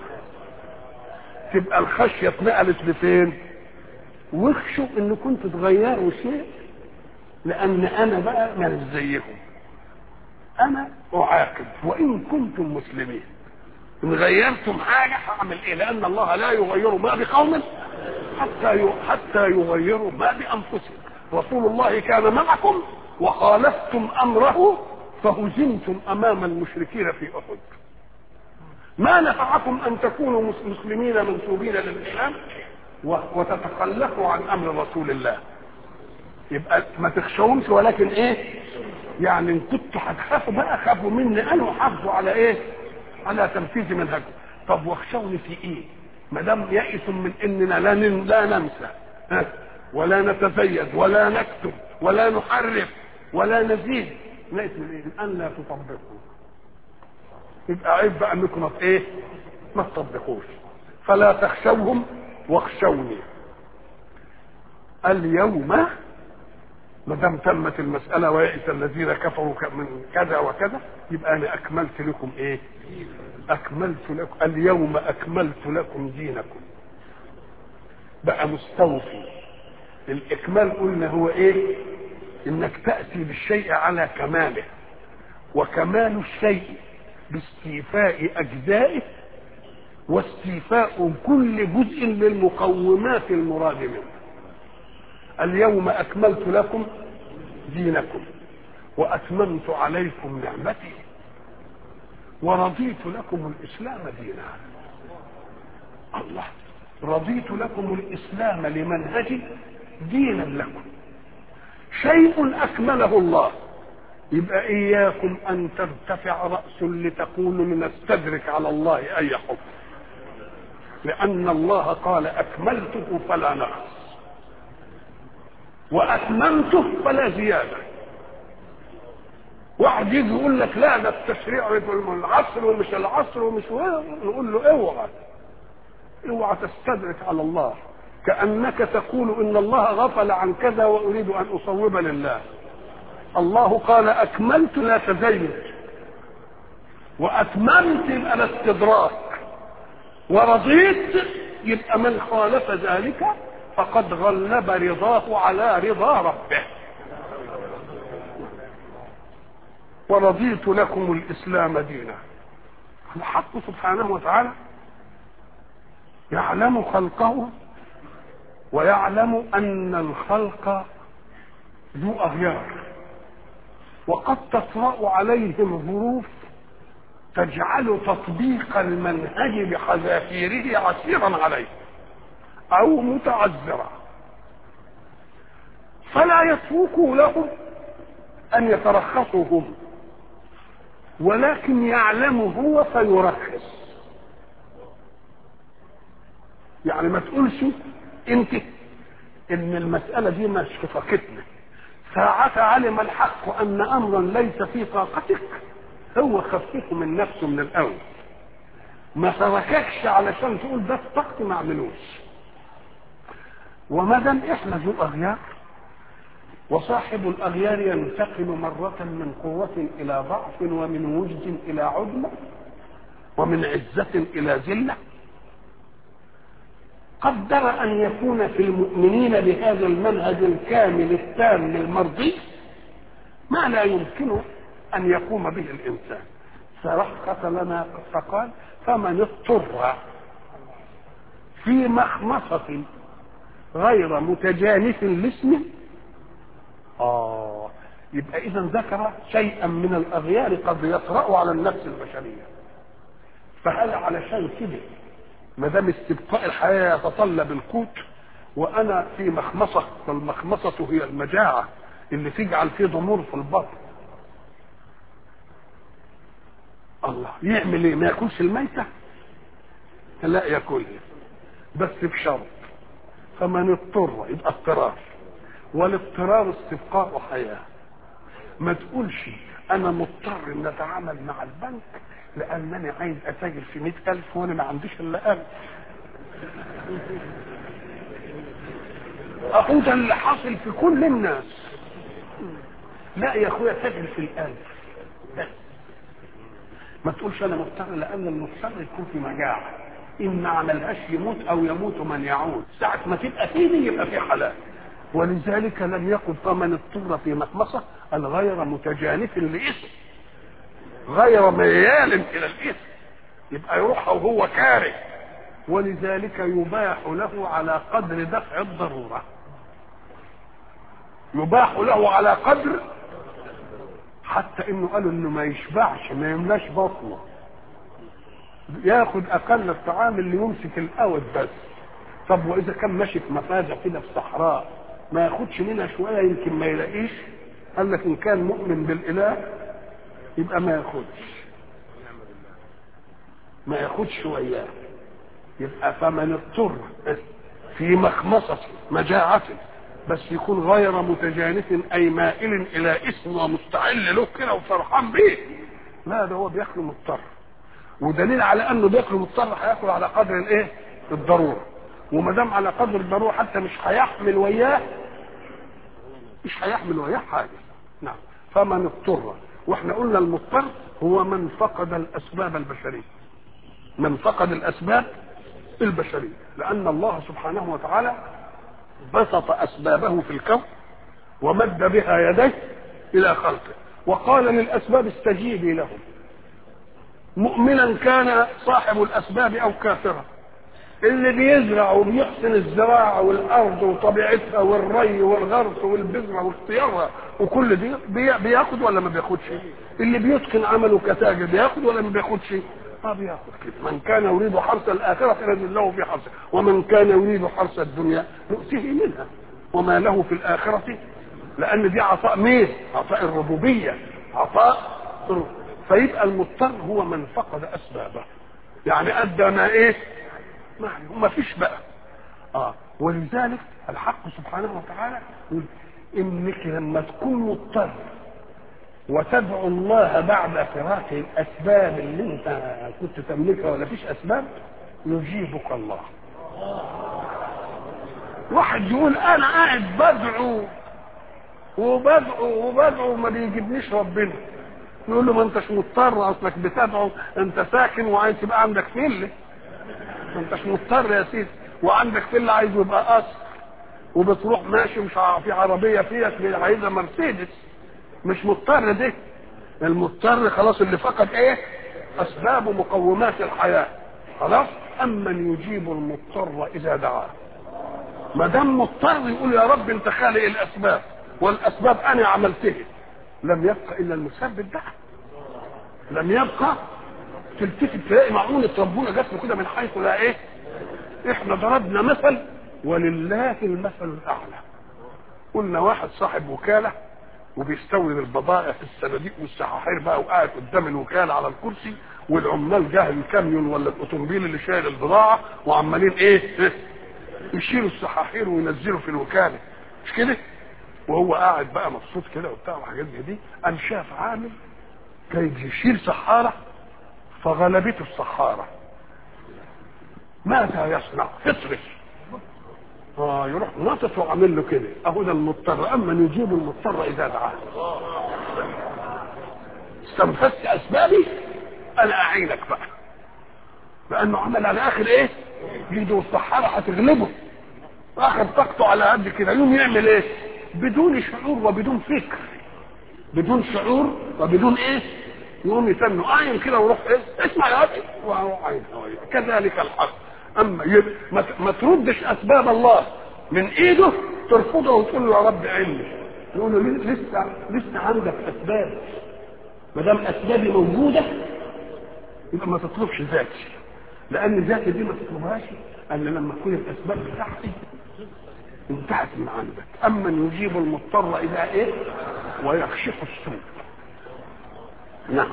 تبقى الخشيه اتنقلت لفين؟ واخشوا ان كنتوا تغيروا شيء لان انا بقى مش زيكم انا اعاقب وان كنتم مسلمين ان غيرتم حاجه هعمل ايه لان الله لا يغير ما بقوم حتى حتى يغيروا ما بانفسهم رسول الله كان معكم وخالفتم امره فهزمتم امام المشركين في احد ما نفعكم ان تكونوا مسلمين منسوبين للاسلام وتتخلفوا عن امر رسول الله يبقى ما تخشوهمش ولكن ايه يعني ان كنتوا هتخافوا بقى خافوا مني انا وحافظوا على ايه على تنفيذ منهجكم طب واخشوني في ايه ما دام يئس من اننا لا لا ننسى ها ولا نتزيد ولا نكتب ولا نحرف ولا نزيد ليس من ايه ان لا تطبقوا يبقى عيب بقى انكم ما ايه ما تطبقوش فلا تخشوهم واخشوني اليوم ما دام تمت المسألة ويئس الذين كفروا من كذا وكذا يبقى أنا أكملت لكم إيه؟ أكملت لكم اليوم أكملت لكم دينكم بقى مستوفي الإكمال قلنا هو إيه؟ إنك تأتي بالشيء على كماله وكمال الشيء باستيفاء أجزائه واستيفاء كل جزء للمقومات المراد منه اليوم اكملت لكم دينكم واتممت عليكم نعمتي ورضيت لكم الاسلام دينا الله رضيت لكم الاسلام لمنهج دينا لكم شيء اكمله الله يبقى اياكم ان ترتفع راس لتقولوا لنستدرك على الله اي حكم لان الله قال اكملته فلا نقص واتممته فلا زياده واحد يجي يقول لك لا ده التشريع العصر ومش العصر ومش نقول له اوعى اوعى تستدرك على الله كانك تقول ان الله غفل عن كذا واريد ان اصوب لله الله قال اكملت لا تزين واتممت يبقى الاستدراك ورضيت يبقى من خالف ذلك فقد غلب رضاه على رضا ربه ورضيت لكم الاسلام دينا الحق سبحانه وتعالى يعلم خلقه ويعلم ان الخلق ذو اغيار وقد تطرا عليهم ظروف تجعل تطبيق المنهج بحذافيره عسيرا عليه او متعذرا فلا يتركوا لهم ان يترخصوا هم ولكن يعلم هو فيرخص يعني ما تقولش انت ان المسألة دي مش في طاقتنا ساعة علم الحق ان امرا ليس في طاقتك هو خففه من نفسه من الاول ما ترككش علشان تقول ده في طاقتي ما اعملوش وما دام احنا ذو اغيار وصاحب الاغيار ينتقل مرة من قوة الى ضعف ومن وجد الى عدمة ومن عزة الى ذلة قدر ان يكون في المؤمنين بهذا المنهج الكامل التام المرضي ما لا يمكن ان يقوم به الانسان فرخص لنا فقال فمن اضطر في مخمصة غير متجانف لاسم آه يبقى إذا ذكر شيئا من الأغيار قد يطرأ على النفس البشرية فهل علشان كده ما دام استبقاء الحياة يتطلب القوت وأنا في مخمصة فالمخمصة هي المجاعة اللي تجعل فيه ضمور في البطن الله يعمل ايه ما ياكلش الميتة لا ياكلها بس بشرط فمن اضطر يبقى اضطرار والاضطرار استبقاء حياة ما تقولش انا مضطر ان اتعامل مع البنك لانني عايز اتاجر في مئة الف وانا ما عنديش الا الف اهو ده اللي حاصل في كل الناس لا يا اخويا تاجر في الالف بس ما تقولش انا مضطر لان المضطر يكون في مجاعه ان ما عملهاش يموت او يموت من يعود ساعه ما تبقى فيه يبقى في حلال ولذلك لم يقل فمن اضطر في مخمصه الغير متجانف لاسم غير ميال الى الاثم يبقى يروح وهو كاره ولذلك يباح له على قدر دفع الضروره يباح له على قدر حتى انه قالوا انه ما يشبعش ما يملاش بطنه ياخد اقل الطعام اللي يمسك الاود بس طب واذا كان ماشي في مفازه كده في صحراء ما ياخدش منها شويه يمكن ما يلاقيش قال لك ان كان مؤمن بالاله يبقى ما ياخدش ما ياخدش وياه يبقى فمن اضطر في مخمصة مجاعة بس يكون غير متجانف اي مائل الى اسم ومستعل له كده وفرحان بيه لا ده هو بياكل مضطر ودليل على انه بياكل مضطر هياكل على قدر الايه الضروره وما دام على قدر الضروره حتى مش هيحمل وياه مش هيحمل وياه حاجه نعم فمن اضطر واحنا قلنا المضطر هو من فقد الاسباب البشريه من فقد الاسباب البشريه لان الله سبحانه وتعالى بسط اسبابه في الكون ومد بها يديه الى خلقه وقال للاسباب استجيبي لهم مؤمنا كان صاحب الاسباب او كافرا اللي بيزرع وبيحسن الزراعه والارض وطبيعتها والري والغرس والبذره واختيارها وكل دي بي- بياخد ولا ما بياخدش اللي بيتقن عمله كتاجر بياخد ولا ما بياخدش اه بياخد كده من كان يريد حرث الاخره نزل له في حرثه ومن كان يريد حرث الدنيا نؤتيه منها وما له في الاخره لان دي عطاء مين عطاء الربوبيه عطاء الربوبية. فيبقى المضطر هو من فقد اسبابه يعني ادى ما ايه ما ما فيش بقى اه ولذلك الحق سبحانه وتعالى يقول انك لما تكون مضطر وتدعو الله بعد فراق الاسباب اللي انت كنت تملكها ولا فيش اسباب يجيبك الله واحد يقول انا قاعد بدعو وبدعو وبدعو وما بيجيبنيش ربنا يقول له ما انتش مضطر اصلك بتدعو انت ساكن وعايز تبقى عندك فيله ما انتش مضطر يا سيدي وعندك فيلا عايز يبقى قصر وبتروح ماشي مش ع- في عربيه فيها عايزها مرسيدس مش مضطر ده المضطر خلاص اللي فقد ايه اسباب مقومات الحياه خلاص امن يجيب المضطر اذا دعاه ما دام مضطر يقول يا رب انت خالق الاسباب والاسباب انا عملتها لم يبقى الا المسبب ده لم يبقى تلتفت تلاقي معونة ربنا جات له كده من حيث لا ايه احنا ضربنا مثل ولله المثل الاعلى قلنا واحد صاحب وكاله وبيستورد البضائع في الصناديق والسحاحير بقى وقاعد قدام الوكاله على الكرسي والعمال جاهل الكاميون ولا الاوتوموبيل اللي شايل البضاعه وعمالين ايه, إيه؟ يشيلوا السحاحير وينزلوا في الوكاله مش كده؟ وهو قاعد بقى مبسوط كده وبتاع وحاجات زي دي قام شاف عامل كان يشيل سحاره فغلبته السحاره ماذا يصنع؟ اصرف اه يروح ناطط وعامل له كده اهو ده المضطر اما يجيب المضطر اذا دعاه استنفذت اسبابي انا اعينك بقى لانه عمل على اخر ايه ايده الصحارى هتغلبه اخر طاقته على قد كده يوم يعمل ايه بدون شعور وبدون فكر بدون شعور وبدون ايه يقوم يسمي عين كده ويروح ايه اسمع يا اخي واروح عين كذلك الحق اما يب... ما... ما تردش اسباب الله من ايده ترفضه وتقول له يا رب علمي يقول له لسه لسه عندك اسباب ما دام اسبابي موجوده يبقى ما تطلبش ذاتي لان ذاتي دي ما تطلبهاش الا لما تكون الاسباب بتاعتي انتهت من عندك اما يجيب المضطر الى ايه ويكشف السوء نعم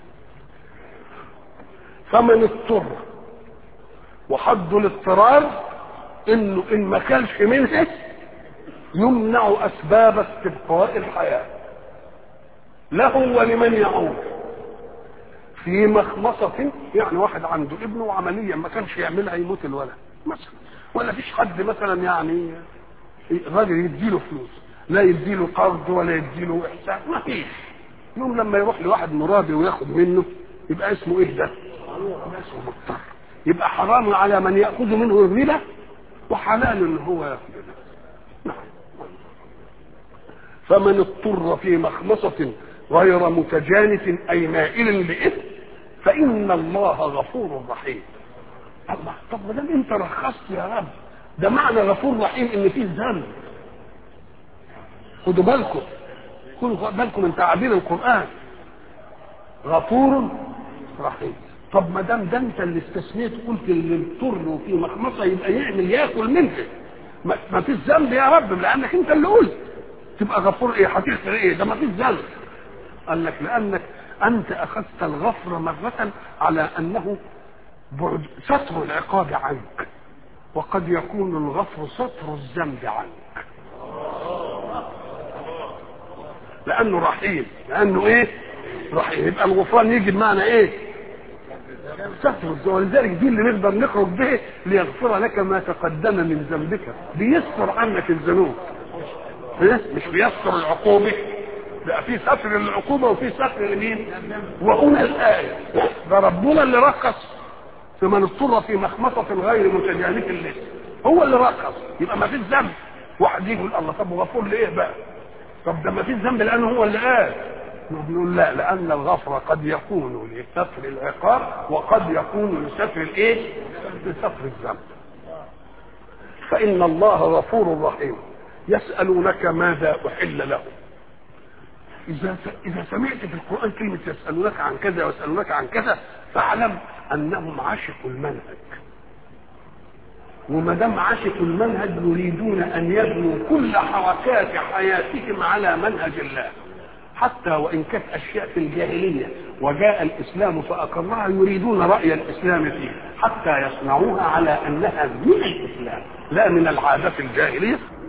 فمن اضطر وحد الاضطرار انه ان ما كانش منها يمنع اسباب استبقاء الحياه له ولمن يعود في مخمصة يعني واحد عنده ابنه وعمليا ما كانش يعملها يموت الولد مثلا ولا فيش حد مثلا يعني راجل يديله فلوس لا يديله قرض ولا يديله احسان ما فيش يوم لما يروح لواحد مرابي وياخد منه يبقى اسمه ايه ده؟ يبقى اسمه مضطر يبقى حرام على من ياخذ منه الربا وحلال ان هو ياخذ نعم فمن اضطر في مخمصة غير متجانف اي مائل لاثم فان الله غفور رحيم الله طب ما دام انت رخصت يا رب ده معنى غفور رحيم ان فيه ذنب خدوا بالكم خدوا بالكم من تعابير القران غفور رحيم طب ما دام ده انت اللي استثنيت قلت اللي اضطر وفي مخمصه يبقى يعمل ياكل منها ما, ما فيش ذنب يا رب لانك انت اللي قلت تبقى غفور ايه هتغفر ايه ده ما فيش ذنب قال لك لانك انت اخذت الغفر مره على انه بعد ستر العقاب عنك وقد يكون الغفر ستر الذنب عنك لانه رحيم لانه ايه رحيم يبقى الغفران يجي بمعنى ايه ستر ولذلك دي اللي نقدر نخرج به ليغفر لك ما تقدم من ذنبك بيستر عنك الذنوب إيه؟ مش بيستر العقوبه بقى في ستر للعقوبه وفي ستر لمين وهنا الايه ده ربنا اللي رخص في من اضطر في مخمصه غير متجانف له هو اللي رخص يبقى ما فيش ذنب واحد يجي يقول الله طب وغفور لايه بقى طب ده ما فيش ذنب لانه هو اللي قال نقول لا لان الغفر قد يكون لستر العقاب وقد يكون لستر الايه لستر الذنب فان الله غفور رحيم يسالونك ماذا احل لهم اذا اذا سمعت في القران كلمه يسالونك عن كذا ويسالونك عن كذا فاعلم انهم عشقوا المنهج وما دام عشقوا المنهج يريدون ان يبنوا كل حركات حياتهم على منهج الله حتى وان كانت اشياء في الجاهليه وجاء الاسلام فاقرها يريدون راي الاسلام فيه حتى يصنعوها على انها من الاسلام لا من العادات الجاهليه